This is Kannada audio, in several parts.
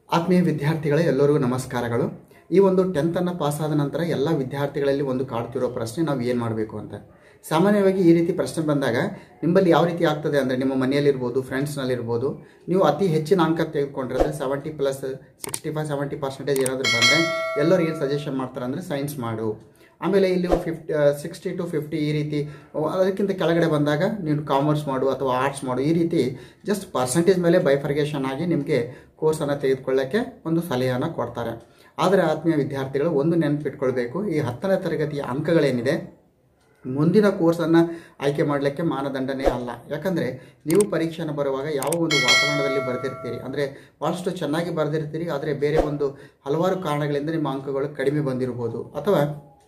ಆತ್ಮೀಯ ವಿದ್ಯಾರ್ಥಿಗಳೇ ಎಲ್ಲರಿಗೂ ನಮಸ್ಕಾರಗಳು ಈ ಒಂದು ಟೆಂತನ್ನು ಪಾಸಾದ ನಂತರ ಎಲ್ಲ ವಿದ್ಯಾರ್ಥಿಗಳಲ್ಲಿ ಒಂದು ಕಾಡ್ತಿರೋ ಪ್ರಶ್ನೆ ನಾವು ಏನು ಮಾಡಬೇಕು ಅಂತ ಸಾಮಾನ್ಯವಾಗಿ ಈ ರೀತಿ ಪ್ರಶ್ನೆ ಬಂದಾಗ ನಿಮ್ಮಲ್ಲಿ ಯಾವ ರೀತಿ ಆಗ್ತದೆ ಅಂದರೆ ನಿಮ್ಮ ಮನೆಯಲ್ಲಿರ್ಬೋದು ಫ್ರೆಂಡ್ಸ್ನಲ್ಲಿರ್ಬೋದು ನೀವು ಅತಿ ಹೆಚ್ಚಿನ ಅಂಕ ತೆಗೆದುಕೊಂಡಿರೋದ್ರೆ seventy plus sixty five seventy percentage ಏನಾದರೂ ಬಂದರೆ ಎಲ್ಲರೂ ಏನು ಸಜೆಷನ್ ಮಾಡ್ತಾರೆ ಅಂದರೆ ಸೈನ್ಸ್ ಮಾಡು ಆಮೇಲೆ ಇಲ್ಲಿ ಫಿಫ್ಟಿ ಸಿಕ್ಸ್ಟಿ ಟು ಫಿಫ್ಟಿ ಈ ರೀತಿ ಅದಕ್ಕಿಂತ ಕೆಳಗಡೆ ಬಂದಾಗ ನೀನು ಕಾಮರ್ಸ್ ಮಾಡು ಅಥವಾ ಆರ್ಟ್ಸ್ ಮಾಡು ಈ ರೀತಿ ಜಸ್ಟ್ ಪರ್ಸೆಂಟೇಜ್ ಮೇಲೆ ಬೈಫರ್ಗೇಷನ್ ಆಗಿ ನಿಮಗೆ ಕೋರ್ಸನ್ನು ತೆಗೆದುಕೊಳ್ಳೋಕ್ಕೆ ಒಂದು ಸಲಹೆಯನ್ನು ಕೊಡ್ತಾರೆ ಆದರೆ ಆತ್ಮೀಯ ವಿದ್ಯಾರ್ಥಿಗಳು ಒಂದು ನೆನಪಿಟ್ಕೊಳ್ಬೇಕು ಈ ಹತ್ತನೇ ತರಗತಿಯ ಅಂಕಗಳೇನಿದೆ ಮುಂದಿನ ಕೋರ್ಸನ್ನು ಆಯ್ಕೆ ಮಾಡಲಿಕ್ಕೆ ಮಾನದಂಡನೇ ಅಲ್ಲ ಯಾಕಂದರೆ ನೀವು ಪರೀಕ್ಷೆಯನ್ನು ಬರುವಾಗ ಯಾವ ಒಂದು ವಾತಾವರಣದಲ್ಲಿ ಬರೆದಿರ್ತೀರಿ ಅಂದರೆ ಭಾಳಷ್ಟು ಚೆನ್ನಾಗಿ ಬರೆದಿರ್ತೀರಿ ಆದರೆ ಬೇರೆ ಒಂದು ಹಲವಾರು ಕಾರಣಗಳಿಂದ ನಿಮ್ಮ ಅಂಕಗಳು ಕಡಿಮೆ ಬಂದಿರ್ಬೋದು ಅಥವಾ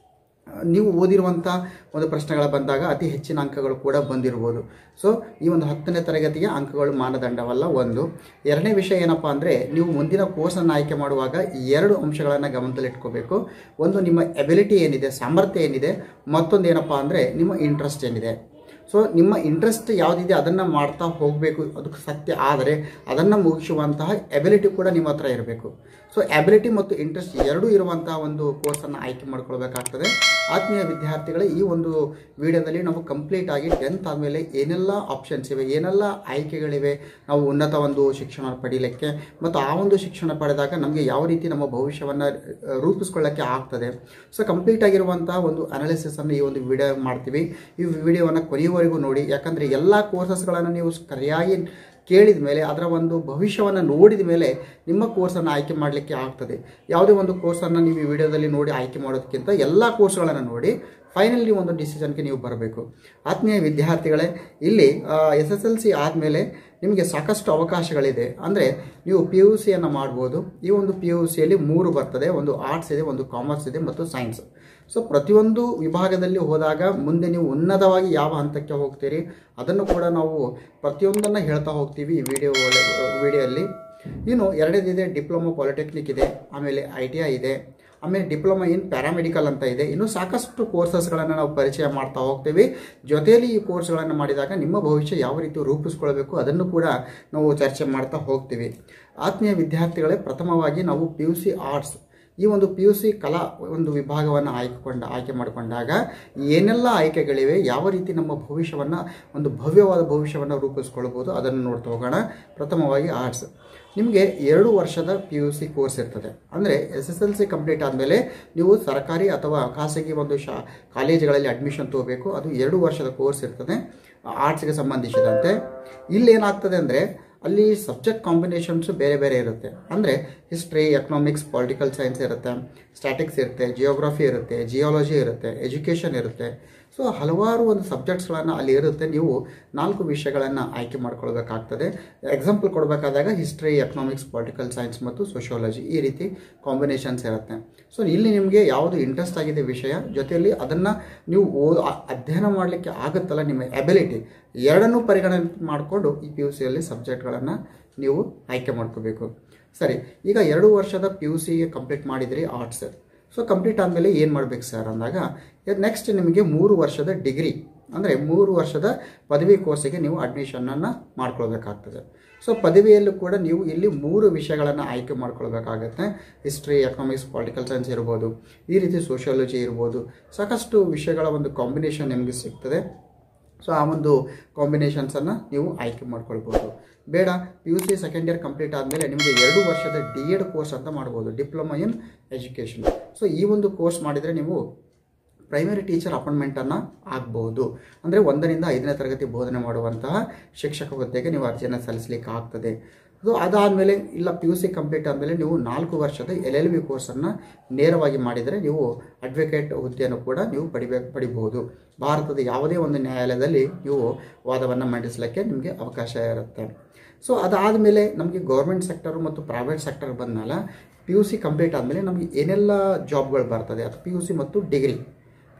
ನೀವು ಓದಿರುವಂಥ ಒಂದು ಪ್ರಶ್ನೆಗಳ ಬಂದಾಗ ಅತಿ ಹೆಚ್ಚಿನ ಅಂಕಗಳು ಕೂಡ ಬಂದಿರ್ಬೋದು ಸೊ ಈ ಒಂದು ಹತ್ತನೇ ತರಗತಿಯ ಅಂಕಗಳು ಮಾನದಂಡವಲ್ಲ ಒಂದು ಎರಡನೇ ವಿಷಯ ಏನಪ್ಪ ಅಂದರೆ ನೀವು ಮುಂದಿನ ಕೋರ್ಸನ್ನು ಆಯ್ಕೆ ಮಾಡುವಾಗ ಎರಡು ಅಂಶಗಳನ್ನು ಗಮನದಲ್ಲಿಟ್ಕೋಬೇಕು ಒಂದು ನಿಮ್ಮ ಎಬಿಲಿಟಿ ಏನಿದೆ ಸಾಮರ್ಥ್ಯ ಏನಿದೆ ಮತ್ತೊಂದು ಏನಪ್ಪ ಅಂದರೆ ನಿಮ್ಮ ಇಂಟ್ರೆಸ್ಟ್ ಏನಿದೆ ಸೊ ನಿಮ್ಮ ಇಂಟ್ರೆಸ್ಟ್ ಯಾವುದಿದೆ ಅದನ್ನು ಮಾಡ್ತಾ ಹೋಗಬೇಕು ಅದಕ್ಕೆ ಸತ್ಯ ಆದರೆ ಅದನ್ನು ಮುಗಿಸುವಂತಹ ಎಬಿಲಿಟಿ ಕೂಡ ನಿಮ್ಮ ಹತ್ರ ಇರಬೇಕು ಸೊ ಎಬಿಲಿಟಿ ಮತ್ತು ಇಂಟ್ರೆಸ್ಟ್ ಎರಡೂ ಇರುವಂತಹ ಒಂದು ಕೋರ್ಸನ್ನು ಆಯ್ಕೆ ಮಾಡ್ಕೊಳ್ಬೇಕಾಗ್ತದೆ ಆತ್ಮೀಯ ವಿದ್ಯಾರ್ಥಿಗಳೇ ಈ ಒಂದು ವಿಡಿಯೋದಲ್ಲಿ ನಾವು ಕಂಪ್ಲೀಟ್ ಆಗಿ ಟೆಂತ್ ಆದಮೇಲೆ ಏನೆಲ್ಲ ಆಪ್ಷನ್ಸ್ ಇವೆ ಏನೆಲ್ಲ ಆಯ್ಕೆಗಳಿವೆ ನಾವು ಉನ್ನತ ಒಂದು ಶಿಕ್ಷಣ ಪಡೀಲಿಕ್ಕೆ ಮತ್ತು ಆ ಒಂದು ಶಿಕ್ಷಣ ಪಡೆದಾಗ ನಮಗೆ ಯಾವ ರೀತಿ ನಮ್ಮ ಭವಿಷ್ಯವನ್ನು ರೂಪಿಸ್ಕೊಳ್ಳೋಕ್ಕೆ ಆಗ್ತದೆ ಸೊ ಕಂಪ್ಲೀಟ್ ಆಗಿರುವಂತಹ ಒಂದು ಅನಾಲಿಸಿಸನ್ನು ಈ ಒಂದು ವಿಡಿಯೋ ಮಾಡ್ತೀವಿ ಈ ವಿಡಿಯೋವನ್ನು ಕೊನೆಯವರೆಗೂ ನೋಡಿ ಯಾಕಂದರೆ ಎಲ್ಲ ಕೋರ್ಸಸ್ಗಳನ್ನು ನೀವು ಸರಿಯಾಗಿ ಕೇಳಿದ ಮೇಲೆ ಅದರ ಒಂದು ಭವಿಷ್ಯವನ್ನು ನೋಡಿದ ಮೇಲೆ ನಿಮ್ಮ ಕೋರ್ಸನ್ನು ಆಯ್ಕೆ ಮಾಡಲಿಕ್ಕೆ ಆಗ್ತದೆ ಯಾವುದೇ ಒಂದು ಕೋರ್ಸನ್ನು ನೀವು ಈ ವಿಡಿಯೋದಲ್ಲಿ ನೋಡಿ ಆಯ್ಕೆ ಮಾಡೋದಕ್ಕಿಂತ ಎಲ್ಲ ಕೋರ್ಸ್ಗಳನ್ನು ನೋಡಿ ಫೈನಲಿ ಒಂದು ಡಿಸಿಷನ್ಗೆ ನೀವು ಬರಬೇಕು ಆತ್ಮೀಯ ವಿದ್ಯಾರ್ಥಿಗಳೇ ಇಲ್ಲಿ ಎಸ್ ಎಸ್ ಎಲ್ ಸಿ ಆದಮೇಲೆ ನಿಮಗೆ ಸಾಕಷ್ಟು ಅವಕಾಶಗಳಿದೆ ಅಂದರೆ ನೀವು ಪಿ ಯು ಸಿಯನ್ನು ಮಾಡ್ಬೋದು ಈ ಒಂದು ಪಿ ಯು ಸಿಯಲ್ಲಿ ಮೂರು ಬರ್ತದೆ ಒಂದು ಆರ್ಟ್ಸ್ ಇದೆ ಒಂದು ಕಾಮರ್ಸ್ ಇದೆ ಮತ್ತು ಸೈನ್ಸ್ ಸೊ ಪ್ರತಿಯೊಂದು ವಿಭಾಗದಲ್ಲಿ ಹೋದಾಗ ಮುಂದೆ ನೀವು ಉನ್ನತವಾಗಿ ಯಾವ ಹಂತಕ್ಕೆ ಹೋಗ್ತೀರಿ ಅದನ್ನು ಕೂಡ ನಾವು ಪ್ರತಿಯೊಂದನ್ನು ಹೇಳ್ತಾ ಹೋಗ್ತೀವಿ ಈ ವಿಡಿಯೋ ವಿಡಿಯೋಲ್ಲಿ ಇನ್ನು ಎರಡನೇದಿದೆ ಡಿಪ್ಲೊಮಾ ಪಾಲಿಟೆಕ್ನಿಕ್ ಇದೆ ಆಮೇಲೆ ಐ ಟಿ ಐ ಇದೆ ಆಮೇಲೆ ಡಿಪ್ಲೊಮಾ ಇನ್ ಪ್ಯಾರಾಮೆಡಿಕಲ್ ಅಂತ ಇದೆ ಇನ್ನೂ ಸಾಕಷ್ಟು ಕೋರ್ಸಸ್ಗಳನ್ನು ನಾವು ಪರಿಚಯ ಮಾಡ್ತಾ ಹೋಗ್ತೀವಿ ಜೊತೆಯಲ್ಲಿ ಈ ಕೋರ್ಸ್ಗಳನ್ನು ಮಾಡಿದಾಗ ನಿಮ್ಮ ಭವಿಷ್ಯ ಯಾವ ರೀತಿ ರೂಪಿಸ್ಕೊಳ್ಬೇಕು ಅದನ್ನು ಕೂಡ ನಾವು ಚರ್ಚೆ ಮಾಡ್ತಾ ಹೋಗ್ತೀವಿ ಆತ್ಮೀಯ ವಿದ್ಯಾರ್ಥಿಗಳೇ ಪ್ರಥಮವಾಗಿ ನಾವು ಪಿ ಯು ಸಿ ಆರ್ಟ್ಸ್ ಈ ಒಂದು ಪಿ ಯು ಸಿ ಕಲಾ ಒಂದು ವಿಭಾಗವನ್ನು ಆಯ್ಕೆಕೊಂಡ ಆಯ್ಕೆ ಮಾಡಿಕೊಂಡಾಗ ಏನೆಲ್ಲ ಆಯ್ಕೆಗಳಿವೆ ಯಾವ ರೀತಿ ನಮ್ಮ ಭವಿಷ್ಯವನ್ನು ಒಂದು ಭವ್ಯವಾದ ಭವಿಷ್ಯವನ್ನು ರೂಪಿಸ್ಕೊಳ್ಬೋದು ಅದನ್ನು ನೋಡ್ತಾ ಹೋಗೋಣ ಪ್ರಥಮವಾಗಿ ಆರ್ಟ್ಸ್ ನಿಮಗೆ ಎರಡು ವರ್ಷದ ಪಿ ಯು ಸಿ ಕೋರ್ಸ್ ಇರ್ತದೆ ಅಂದರೆ S S L C complete ಆದಮೇಲೆ ನೀವು ಸರ್ಕಾರಿ ಅಥವಾ ಖಾಸಗಿ ಒಂದು ಶಾ ಕಾಲೇಜುಗಳಲ್ಲಿ ಅಡ್ಮಿಷನ್ ತಗೋಬೇಕು ಅದು ಎರಡು ವರ್ಷದ ಕೋರ್ಸ್ ಇರ್ತದೆ ಆರ್ಟ್ಸ್ಗೆ ಸಂಬಂಧಿಸಿದಂತೆ ಇಲ್ಲಿ ಏನಾಗ್ತದೆ ಅಂದರೆ ಅಲ್ಲಿ ಸಬ್ಜೆಕ್ಟ್ ಕಾಂಬಿನೇಷನ್ಸು ಬೇರೆ ಬೇರೆ ಇರುತ್ತೆ ಅಂದರೆ ಹಿಸ್ಟ್ರಿ ಎಕನಾಮಿಕ್ಸ್ ಪೊಲಿಟಿಕಲ್ ಸೈನ್ಸ್ ಇರುತ್ತೆ ಸ್ಟ್ಯಾಟಿಕ್ಸ್ ಇರುತ್ತೆ ಜಿಯೋಗ್ರಫಿ ಇರುತ್ತೆ ಜಿಯಾಲಜಿ ಇರುತ್ತೆ ಎಜುಕೇಷನ್ ಇರುತ್ತೆ ಸೊ ಹಲವಾರು ಒಂದು ಸಬ್ಜೆಕ್ಟ್ಸ್ಗಳನ್ನು ಅಲ್ಲಿ ಇರುತ್ತೆ ನೀವು ನಾಲ್ಕು ವಿಷಯಗಳನ್ನು ಆಯ್ಕೆ ಮಾಡ್ಕೊಳ್ಬೇಕಾಗ್ತದೆ ಎಕ್ಸಾಂಪಲ್ ಕೊಡಬೇಕಾದಾಗ ಹಿಸ್ಟ್ರಿ ಎಕನಾಮಿಕ್ಸ್ ಪೊಲಿಟಿಕಲ್ ಸೈನ್ಸ್ ಮತ್ತು ಸೋಷಿಯಾಲಜಿ ಈ ರೀತಿ ಕಾಂಬಿನೇಷನ್ಸ್ ಇರುತ್ತೆ ಸೊ ಇಲ್ಲಿ ನಿಮಗೆ ಯಾವುದು ಇಂಟ್ರೆಸ್ಟ್ ಆಗಿದೆ ವಿಷಯ ಜೊತೆಯಲ್ಲಿ ಅದನ್ನು ನೀವು ಓ ಅಧ್ಯಯನ ಮಾಡಲಿಕ್ಕೆ ಆಗುತ್ತಲ್ಲ ನಿಮ್ಮ ಎಬಿಲಿಟಿ ಎರಡನ್ನೂ ಪರಿಗಣನೆ ಮಾಡಿಕೊಂಡು ಈ ಪಿ ಯು ಸಿಯಲ್ಲಿ ಸಬ್ಜೆಕ್ಟ್ಗಳನ್ನು ನೀವು ಆಯ್ಕೆ ಮಾಡ್ಕೋಬೇಕು ಸರಿ ಈಗ ಎರಡು ವರ್ಷದ ಪಿ ಯು ಸಿ ಕಂಪ್ಲೀಟ್ ಮಾಡಿದ್ರಿ ಆರ್ಟ್ಸ್ ಸೊ ಕಂಪ್ಲೀಟ್ ಆದಮೇಲೆ ಏನು ಮಾಡಬೇಕು ಸರ್ ಅಂದಾಗ ನೆಕ್ಸ್ಟ್ ನಿಮಗೆ ಮೂರು ವರ್ಷದ ಡಿಗ್ರಿ ಅಂದರೆ ಮೂರು ವರ್ಷದ ಪದವಿ ಕೋರ್ಸಿಗೆ ನೀವು ಅಡ್ಮಿಷನನ್ನು ಮಾಡ್ಕೊಳ್ಬೇಕಾಗ್ತದೆ ಸೊ ಪದವಿಯಲ್ಲೂ ಕೂಡ ನೀವು ಇಲ್ಲಿ ಮೂರು ವಿಷಯಗಳನ್ನು ಆಯ್ಕೆ ಮಾಡ್ಕೊಳ್ಬೇಕಾಗತ್ತೆ ಹಿಸ್ಟ್ರಿ ಎಕನಾಮಿಕ್ಸ್ ಪೊಲಿಟಿಕಲ್ ಸೈನ್ಸ್ ಇರ್ಬೋದು ಈ ರೀತಿ ಸೋಷಿಯಾಲಜಿ ಇರ್ಬೋದು ಸಾಕಷ್ಟು ವಿಷಯಗಳ ಒಂದು ಕಾಂಬಿನೇಷನ್ ನಿಮಗೆ ಸಿಗ್ತದೆ ಸೊ ಆ ಒಂದು ಕಾಂಬಿನೇಷನ್ಸನ್ನು ನೀವು ಆಯ್ಕೆ ಮಾಡ್ಕೊಳ್ಬೋದು ಬೇಡ P U C second year complete ಆದಮೇಲೆ ನಿಮಗೆ ಎರಡು ವರ್ಷದ ಡಿ ಎಡ್ ಕೋರ್ಸ್ ಅಂತ ಮಾಡ್ಬೋದು ಡಿಪ್ಲೊಮಾ ಇನ್ ಎಜುಕೇಷನ್ ಸೊ ಈ ಒಂದು ಕೋರ್ಸ್ ಮಾಡಿದರೆ ನೀವು ಪ್ರೈಮರಿ ಟೀಚರ್ ಅಪಾಯಿಂಟ್ಮೆಂಟನ್ನು ಆಗ್ಬೋದು ಅಂದರೆ ಒಂದರಿಂದ ಐದನೇ ತರಗತಿ ಬೋಧನೆ ಮಾಡುವಂತಹ ಶಿಕ್ಷಕ ಹುದ್ದೆಗೆ ನೀವು ಅರ್ಜಿಯನ್ನು ಸಲ್ಲಿಸಲಿಕ್ಕೆ ಆಗ್ತದೆ ಅದು ಅದಾದಮೇಲೆ ಇಲ್ಲ ಪಿ ಯು ಸಿ ಕಂಪ್ಲೀಟ್ ಆದಮೇಲೆ ನೀವು ನಾಲ್ಕು ವರ್ಷದ ಎಲ್ ಎಲ್ ಬಿ ಕೋರ್ಸನ್ನು ನೇರವಾಗಿ ಮಾಡಿದರೆ ನೀವು ಅಡ್ವೊಕೇಟ್ ಹುದ್ದೆಯನ್ನು ಕೂಡ ನೀವು ಪಡಿಬೇಕು ಪಡಿಬಹುದು ಭಾರತದ ಯಾವುದೇ ಒಂದು ನ್ಯಾಯಾಲಯದಲ್ಲಿ ನೀವು ವಾದವನ್ನು ಮಂಡಿಸಲಿಕ್ಕೆ ನಿಮಗೆ ಅವಕಾಶ ಇರುತ್ತೆ ಸೊ ಅದಾದಮೇಲೆ ನಮಗೆ ಗೌರ್ಮೆಂಟ್ ಸೆಕ್ಟರು ಮತ್ತು ಪ್ರೈವೇಟ್ ಸೆಕ್ಟರ್ ಬಂದಮೇಲೆ ಪಿ ಯು ಸಿ ಕಂಪ್ಲೀಟ್ ಆದಮೇಲೆ ನಮಗೆ ಏನೆಲ್ಲ ಜಾಬ್ಗಳು ಬರ್ತದೆ ಅದು ಪಿ ಯು ಸಿ ಮತ್ತು degree P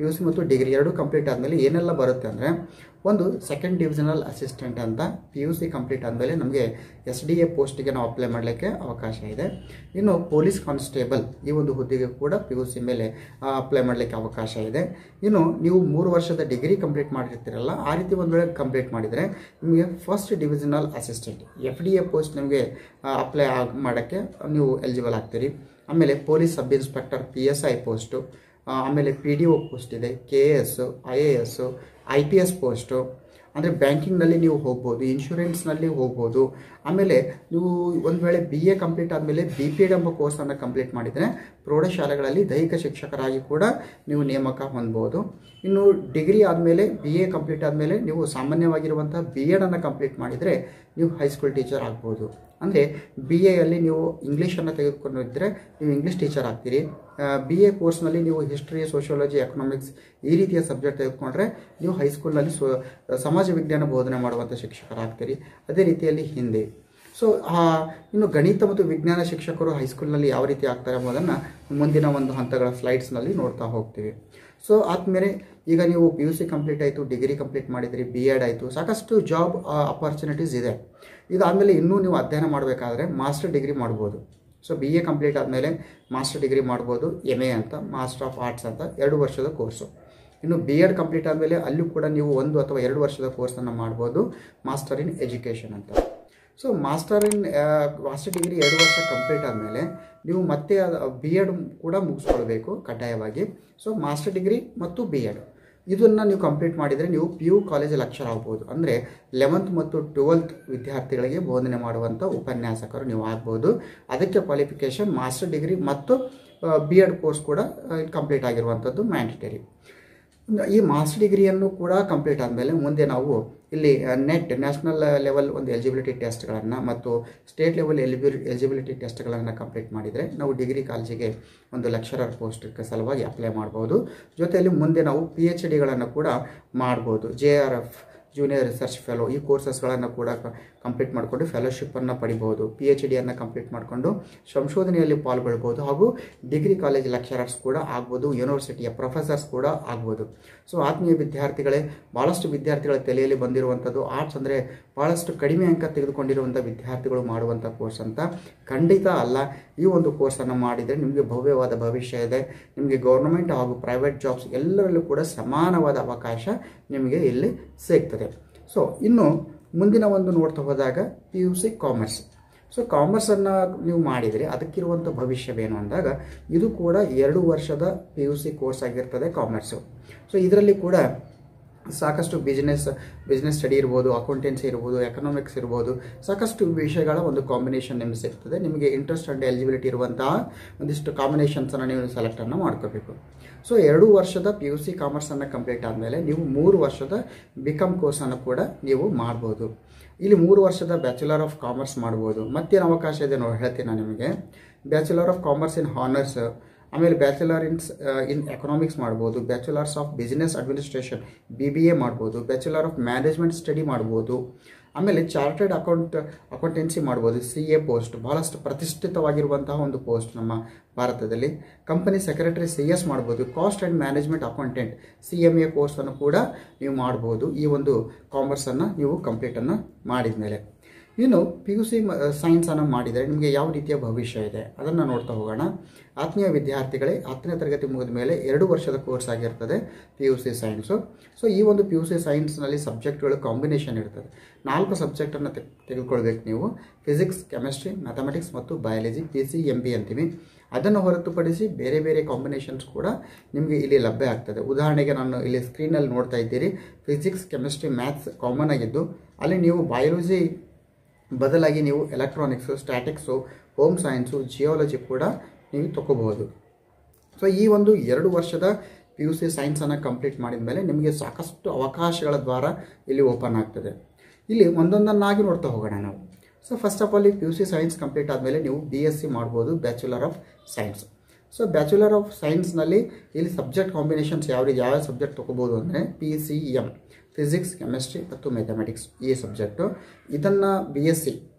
P U C ಮತ್ತು ಡಿಗ್ರಿ ಎರಡೂ ಕಂಪ್ಲೀಟ್ ಆದಮೇಲೆ ಏನೆಲ್ಲ ಬರುತ್ತೆ ಅಂದರೆ ಒಂದು ಸೆಕೆಂಡ್ ಡಿವಿಷನಲ್ ಅಸಿಸ್ಟೆಂಟ್ ಅಂತ ಪಿ ಯು ಸಿ ಕಂಪ್ಲೀಟ್ ಆದಮೇಲೆ ನಮಗೆ ಎಸ್ ಡಿ ಎ ಪೋಸ್ಟಿಗೆ ನಾವು ಅಪ್ಲೈ ಮಾಡಲಿಕ್ಕೆ ಅವಕಾಶ ಇದೆ ಇನ್ನು ಪೊಲೀಸ್ ಕಾನ್ಸ್ಟೇಬಲ್ ಈ ಒಂದು ಹುದ್ದೆಗೆ ಕೂಡ ಪಿ ಯು ಸಿ ಮೇಲೆ ಅಪ್ಲೈ ಮಾಡಲಿಕ್ಕೆ ಅವಕಾಶ ಇದೆ ಇನ್ನು ನೀವು ಮೂರು ವರ್ಷದ ಡಿಗ್ರಿ ಕಂಪ್ಲೀಟ್ ಮಾಡಿರ್ತೀರಲ್ಲ ಆ ರೀತಿ ಒಂದು ವೇಳೆ ಕಂಪ್ಲೀಟ್ ಮಾಡಿದರೆ ನಿಮಗೆ first divisional assistant F D A post ನಿಮಗೆ ಅಪ್ಲೈ ಆಗಿ ಮಾಡೋಕ್ಕೆ ನೀವು ಎಲಿಜಿಬಲ್ ಆಗ್ತೀರಿ ಆಮೇಲೆ police sub inspector P S I post ಆ, ಆಮೇಲೆ ಪಿ ಡಿ ಒ ಪೋಸ್ಟ್ ಇದೆ K A S I A S I P S post ಅಂದರೆ ಬ್ಯಾಂಕಿಂಗ್ನಲ್ಲಿ ನೀವು ಹೋಗ್ಬೋದು ಇನ್ಶೂರೆನ್ಸ್ನಲ್ಲಿ ಹೋಗ್ಬೋದು ಆಮೇಲೆ ನೀವು ಒಂದು ವೇಳೆ ಬಿ ಎ ಕಂಪ್ಲೀಟ್ ಆದಮೇಲೆ ಬಿ ಪಿ ಎಡ್ ಎಂಬ ಕೋರ್ಸನ್ನು ಕಂಪ್ಲೀಟ್ ಮಾಡಿದರೆ ಪ್ರೌಢಶಾಲೆಗಳಲ್ಲಿ ದೈಹಿಕ ಶಿಕ್ಷಕರಾಗಿ ಕೂಡ ನೀವು ನೇಮಕ ಹೊಂದ್ಬೋದು ಇನ್ನು ಡಿಗ್ರಿ ಆದಮೇಲೆ ಬಿ ಎ ಕಂಪ್ಲೀಟ್ ಆದಮೇಲೆ ನೀವು ಸಾಮಾನ್ಯವಾಗಿರುವಂಥ ಬಿ ಎಡನ್ನು ಕಂಪ್ಲೀಟ್ ಮಾಡಿದರೆ ನೀವು ಹೈಸ್ಕೂಲ್ ಟೀಚರ್ ಆಗ್ಬೋದು ಅಂದರೆ ಬಿ ಎಯಲ್ಲಿ ನೀವು ಇಂಗ್ಲೀಷನ್ನು ತೆಗೆದುಕೊಂಡಿದ್ದರೆ ನೀವು ಇಂಗ್ಲೀಷ್ ಟೀಚರ್ ಆಗ್ತೀರಿ ಬಿ ಎ ಕೋರ್ಸ್ನಲ್ಲಿ ನೀವು ಹಿಸ್ಟ್ರಿ ಸೋಷಿಯಾಲಜಿ ಎಕನಾಮಿಕ್ಸ್ ಈ ರೀತಿಯ ಸಬ್ಜೆಕ್ಟ್ ತೆಗೆದುಕೊಂಡ್ರೆ ನೀವು ಹೈಸ್ಕೂಲ್ನಲ್ಲಿ ಸ್ವ ಸಮಾಜ ವಿಜ್ಞಾನ ಬೋಧನೆ ಮಾಡುವಂಥ ಶಿಕ್ಷಕರಾಗ್ತೀರಿ ಅದೇ ರೀತಿಯಲ್ಲಿ ಹಿಂದಿ ಸೊ ಇನ್ನು ಗಣಿತ ಮತ್ತು ವಿಜ್ಞಾನ ಶಿಕ್ಷಕರು ಹೈಸ್ಕೂಲ್ನಲ್ಲಿ ಯಾವ ರೀತಿ ಆಗ್ತಾರೆ ಎಂಬುದನ್ನು ಮುಂದಿನ ಒಂದು ಹಂತಗಳ ಸ್ಲೈಡ್ಸ್ನಲ್ಲಿ ನೋಡ್ತಾ ಹೋಗ್ತೀವಿ ಸೊ ಆದಮೇಲೆ ಈಗ ನೀವು ಪಿ ಯು ಸಿ ಕಂಪ್ಲೀಟ್ ಆಯಿತು ಡಿಗ್ರಿ ಕಂಪ್ಲೀಟ್ ಮಾಡಿದ್ರಿ ಬಿ ಎಡ್ ಆಯಿತು ಸಾಕಷ್ಟು ಜಾಬ್ ಅಪಾರ್ಚುನಿಟೀಸ್ ಇದೆ ಇದಾದಮೇಲೆ ಇನ್ನೂ ನೀವು ಅಧ್ಯಯನ ಮಾಡಬೇಕಾದ್ರೆ ಮಾಸ್ಟರ್ ಡಿಗ್ರಿ ಮಾಡ್ಬೋದು ಸೊ ಬಿ ಎ ಕಂಪ್ಲೀಟ್ ಆದಮೇಲೆ ಮಾಸ್ಟರ್ ಡಿಗ್ರಿ ಮಾಡ್ಬೋದು ಎಮ್ ಎ ಅಂತ ಮಾಸ್ಟರ್ ಆಫ್ ಆರ್ಟ್ಸ್ ಅಂತ ಎರಡು ವರ್ಷದ ಕೋರ್ಸು ಇನ್ನು ಬಿ ಎಡ್ ಕಂಪ್ಲೀಟ್ ಆದಮೇಲೆ ಅಲ್ಲೂ ಕೂಡ ನೀವು ಒಂದು ಅಥವಾ ಎರಡು ವರ್ಷದ ಕೋರ್ಸನ್ನು ಮಾಡ್ಬೋದು ಮಾಸ್ಟರ್ ಇನ್ ಎಜುಕೇಷನ್ ಅಂತ so master in master degree ಎರಡು ವರ್ಷ ಕಂಪ್ಲೀಟ್ ಆದಮೇಲೆ ನೀವು ಮತ್ತೆ ಬಿ ಎಡ್ ಕೂಡ ಮುಗಿಸ್ಕೊಳ್ಬೇಕು ಕಡ್ಡಾಯವಾಗಿ ಸೊ ಮಾಸ್ಟರ್ ಡಿಗ್ರಿ ಮತ್ತು ಬಿ ಎಡ್ ಇದನ್ನು ನೀವು ಕಂಪ್ಲೀಟ್ ಮಾಡಿದರೆ ನೀವು ಪಿ ಯು ಕಾಲೇಜ್ ಲೆಕ್ಚರ್ ಆಗ್ಬೋದು ಅಂದರೆ ಲೆವೆಂತ್ ಮತ್ತು ಟ್ವೆಲ್ತ್ ವಿದ್ಯಾರ್ಥಿಗಳಿಗೆ ಬೋಧನೆ ಮಾಡುವಂಥ ಉಪನ್ಯಾಸಕರು ನೀವು ಆಗ್ಬೋದು ಅದಕ್ಕೆ ಕ್ವಾಲಿಫಿಕೇಷನ್ ಮಾಸ್ಟರ್ ಡಿಗ್ರಿ ಮತ್ತು ಬಿ ಎಡ್ ಕೋರ್ಸ್ ಕೂಡ ಕಂಪ್ಲೀಟ್ ಆಗಿರುವಂಥದ್ದು ಮ್ಯಾಂಡೇಟರಿ ಈ ಮಾಸ್ಟರ್ ಡಿಗ್ರಿಯನ್ನು ಕೂಡ ಕಂಪ್ಲೀಟ್ ಆದಮೇಲೆ ಮುಂದೆ ನಾವು ಇಲ್ಲಿ ನೆಟ್ ನ್ಯಾಷನಲ್ ಲೆವೆಲ್ ಒಂದು ಎಲಿಜಿಬಿಲಿಟಿ ಟೆಸ್ಟ್ಗಳನ್ನು ಮತ್ತು ಸ್ಟೇಟ್ ಲೆವೆಲ್ ಎಲಿಬಿ ಎಲಿಜಿಬಿಲಿಟಿ ಟೆಸ್ಟ್ಗಳನ್ನು ಕಂಪ್ಲೀಟ್ ಮಾಡಿದರೆ ನಾವು ಡಿಗ್ರಿ ಕಾಲೇಜಿಗೆ ಒಂದು ಲೆಕ್ಚರರ್ ಪೋಸ್ಟ್ಗೆ ಸಲುವಾಗಿ ಅಪ್ಲೈ ಮಾಡ್ಬೋದು ಜೊತೆಯಲ್ಲಿ ಮುಂದೆ ನಾವು ಪಿ ಎಚ್ ಡಿಗಳನ್ನು ಕೂಡ ಮಾಡ್ಬೋದು J R F junior research fellow ಈ ಕೋರ್ಸಸ್ಗಳನ್ನು ಕೂಡ ಕಂಪ್ಲೀಟ್ ಮಾಡಿಕೊಂಡು ಫೆಲೋಶಿಪ್ಪನ್ನು ಪಡಿಬೋದು ಪಿ ಎಚ್ ಡಿಯನ್ನು ಕಂಪ್ಲೀಟ್ ಮಾಡಿಕೊಂಡು ಸಂಶೋಧನೆಯಲ್ಲಿ ಪಾಲ್ಗೊಳ್ಬೋದು ಹಾಗೂ ಡಿಗ್ರಿ ಕಾಲೇಜ್ ಲೆಕ್ಚರರ್ಸ್ ಕೂಡ ಆಗ್ಬೋದು ಯೂನಿವರ್ಸಿಟಿಯ ಪ್ರೊಫೆಸರ್ಸ್ ಕೂಡ ಆಗ್ಬೋದು ಸೊ ಆತ್ಮೀಯ ವಿದ್ಯಾರ್ಥಿಗಳೇ ಭಾಳಷ್ಟು ವಿದ್ಯಾರ್ಥಿಗಳ ತಲೆಯಲ್ಲಿ ಬಂದಿರುವಂಥದ್ದು ಆರ್ಟ್ಸ್ ಅಂದರೆ ಭಾಳಷ್ಟು ಕಡಿಮೆ ಅಂಕ ತೆಗೆದುಕೊಂಡಿರುವಂಥ ವಿದ್ಯಾರ್ಥಿಗಳು ಮಾಡುವಂಥ ಕೋರ್ಸ್ ಅಂತ ಖಂಡಿತ ಅಲ್ಲ ಈ ಒಂದು ಕೋರ್ಸನ್ನು ಮಾಡಿದರೆ ನಿಮಗೆ ಭವ್ಯವಾದ ಭವಿಷ್ಯ ಇದೆ ನಿಮಗೆ ಗೌರ್ಮೆಂಟ್ ಹಾಗೂ ಪ್ರೈವೇಟ್ ಜಾಬ್ಸ್ ಎಲ್ಲರಲ್ಲೂ ಕೂಡ ಸಮಾನವಾದ ಅವಕಾಶ ನಿಮಗೆ ಇಲ್ಲಿ ಸಿಗ್ತದೆ ಸೊ ಇನ್ನು ಮುಂದಿನ ಒಂದು ನೋಡ್ತಾ ಹೋದಾಗ P U C commerce so ಕಾಮರ್ಸನ್ನು ನೀವು ಮಾಡಿದರೆ ಅದಕ್ಕಿರುವಂಥ ಭವಿಷ್ಯವೇನು ಅಂದಾಗ ಇದು ಕೂಡ ಎರಡು ವರ್ಷದ ಪಿ ಯು ಸಿ ಕೋರ್ಸ್ ಆಗಿರ್ತದೆ ಕಾಮರ್ಸು ಸೊ ಇದರಲ್ಲಿ ಕೂಡ ಸಾಕಷ್ಟು ಬಿಸ್ನೆಸ್ ಬಿಸ್ನೆಸ್ ಸ್ಟಡಿ ಇರ್ಬೋದು ಅಕೌಂಟೆನ್ಸಿ ಇರ್ಬೋದು ಎಕನಾಮಿಕ್ಸ್ ಇರ್ಬೋದು ಸಾಕಷ್ಟು ವಿಷಯಗಳ ಒಂದು ಕಾಂಬಿನೇಷನ್ ನಿಮಗೆ ಸಿಗ್ತದೆ ನಿಮಗೆ ಇಂಟ್ರೆಸ್ಟ್ ಆ್ಯಂಡ್ ಎಲಿಜಿಬಿಲಿಟಿ ಇರುವಂತಹ ಒಂದಿಷ್ಟು ಕಾಂಬಿನೇಷನ್ಸನ್ನು ನೀವು ಸೆಲೆಕ್ಟನ್ನು ಮಾಡ್ಕೋಬೇಕು ಸೊ ಎರಡು ವರ್ಷದ ಪಿ ಯು ಸಿ ಕಾಮರ್ಸನ್ನು ಕಂಪ್ಲೀಟ್ ಆದಮೇಲೆ ನೀವು ಮೂರು ವರ್ಷದ ಬಿ ಕಾಮ್ ಕೋರ್ಸನ್ನು ಕೂಡ ನೀವು ಮಾಡ್ಬೋದು ಇಲ್ಲಿ ಮೂರು ವರ್ಷದ ಬ್ಯಾಚುಲರ್ ಆಫ್ ಕಾಮರ್ಸ್ ಮಾಡ್ಬೋದು ಮತ್ತೇನು ಅವಕಾಶ ಇದೆ ನೋಡಿ ಹೇಳ್ತೀನಿ ನಾನು ನಿಮಗೆ bachelor of commerce in honours ಆಮೇಲೆ ಬ್ಯಾಚುಲರ್ ಇನ್ಸ್ ಇನ್ ಎಕನಾಮಿಕ್ಸ್ ಮಾಡ್ಬೋದು bachelors of business administration B B A ಮಾಡ್ಬೋದು ಬ್ಯಾಚುಲರ್ ಆಫ್ ಮ್ಯಾನೇಜ್ಮೆಂಟ್ ಸ್ಟಡಿ ಮಾಡ್ಬೋದು ಆಮೇಲೆ ಚಾರ್ಟರ್ಡ್ ಅಕೌಂಟ್ ಅಕೌಂಟೆನ್ಸಿ ಮಾಡ್ಬೋದು ಸಿ ಎ ಪೋಸ್ಟ್ ಭಾಳಷ್ಟು ಪ್ರತಿಷ್ಠಿತವಾಗಿರುವಂತಹ ಒಂದು ಪೋಸ್ಟ್ ನಮ್ಮ ಭಾರತದಲ್ಲಿ ಕಂಪನಿ ಸೆಕ್ರೆಟರಿ ಸಿ ಎಸ್ ಮಾಡ್ಬೋದು cost and management accountant C M A ಕೋರ್ಸನ್ನು ಕೂಡ ನೀವು ಮಾಡ್ಬೋದು ಈ ಒಂದು ಕಾಮರ್ಸನ್ನು ನೀವು ಕಂಪ್ಲೀಟನ್ನು ಮಾಡಿದ ಮೇಲೆ ಇನ್ನು ಪಿ ಯು ಸಿ ಸೈನ್ಸನ್ನು ಮಾಡಿದರೆ ನಿಮಗೆ ಯಾವ ರೀತಿಯ ಭವಿಷ್ಯ ಇದೆ ಅದನ್ನು ನೋಡ್ತಾ ಹೋಗೋಣ ಆತ್ಮೀಯ ವಿದ್ಯಾರ್ಥಿಗಳೇ ಹತ್ತನೇ ತರಗತಿ ಮುಗಿದ ಮೇಲೆ ಎರಡು ವರ್ಷದ ಕೋರ್ಸ್ ಆಗಿರ್ತದೆ P U C science so ಈ ಒಂದು ಪಿ ಯು ಸಿ ಸೈನ್ಸ್ನಲ್ಲಿ ಸಬ್ಜೆಕ್ಟ್ಗಳು ಕಾಂಬಿನೇಷನ್ ಇರ್ತದೆ ನಾಲ್ಕು ಸಬ್ಜೆಕ್ಟನ್ನು ತೆಗೆದುಕೊಳ್ಬೇಕು ನೀವು ಫಿಸಿಕ್ಸ್ ಕೆಮಿಸ್ಟ್ರಿ ಮ್ಯಾಥಮೆಟಿಕ್ಸ್ ಮತ್ತು biology P C M B ಅಂತೀವಿ ಅದನ್ನು ಹೊರತುಪಡಿಸಿ ಬೇರೆ ಬೇರೆ ಕಾಂಬಿನೇಷನ್ಸ್ ಕೂಡ ನಿಮಗೆ ಇಲ್ಲಿ ಲಭ್ಯ ಆಗ್ತದೆ ಉದಾಹರಣೆಗೆ ನಾನು ಇಲ್ಲಿ ಸ್ಕ್ರೀನಲ್ಲಿ ನೋಡ್ತಾ ಇದ್ದೀರಿ ಫಿಸಿಕ್ಸ್ ಕೆಮಿಸ್ಟ್ರಿ ಮ್ಯಾಥ್ಸ್ ಕಾಮನ್ ಆಗಿದ್ದು ಅಲ್ಲಿ ನೀವು ಬಯಾಲಜಿ ಬದಲಾಗಿ ನೀವು electronics statics home science geology ಕೂಡ ನೀವು ತಗೋಬಹುದು ಸೊ ಈ ಒಂದು ಎರಡು ವರ್ಷದ ಪಿ ಯು ಸಿ ಸೈನ್ಸನ್ನು ಕಂಪ್ಲೀಟ್ ಮಾಡಿದ ಮೇಲೆ ನಿಮಗೆ ಸಾಕಷ್ಟು ಅವಕಾಶಗಳ ದ್ವಾರ ಇಲ್ಲಿ ಓಪನ್ ಆಗ್ತದೆ ಇಲ್ಲಿ ಒಂದೊಂದನ್ನಾಗಿ ನೋಡ್ತಾ ಹೋಗೋಣ ನಾವು ಸೊ ಫಸ್ಟ್ ಆಫ್ ಆಲ್ ಈ P U C science complete ಆದಮೇಲೆ ನೀವು ಬಿ ಎಸ್ ಸಿ ಮಾಡ್ಬೋದು bachelor of science so bachelor of ಸೈನ್ಸ್ನಲ್ಲಿ ಇಲ್ಲಿ ಸಬ್ಜೆಕ್ಟ್ ಕಾಂಬಿನೇಷನ್ಸ್ ಯಾವ ರೀತಿ ಯಾವ ಸಬ್ಜೆಕ್ಟ್ ತೊಗೋಬೋದು ಅಂದರೆ P C M physics chemistry ಮತ್ತು ಮ್ಯಾಥಮೆಟಿಕ್ಸ್ ಈ ಸಬ್ಜೆಕ್ಟು ಇದನ್ನು ಬಿ ಎಸ್ ಸಿ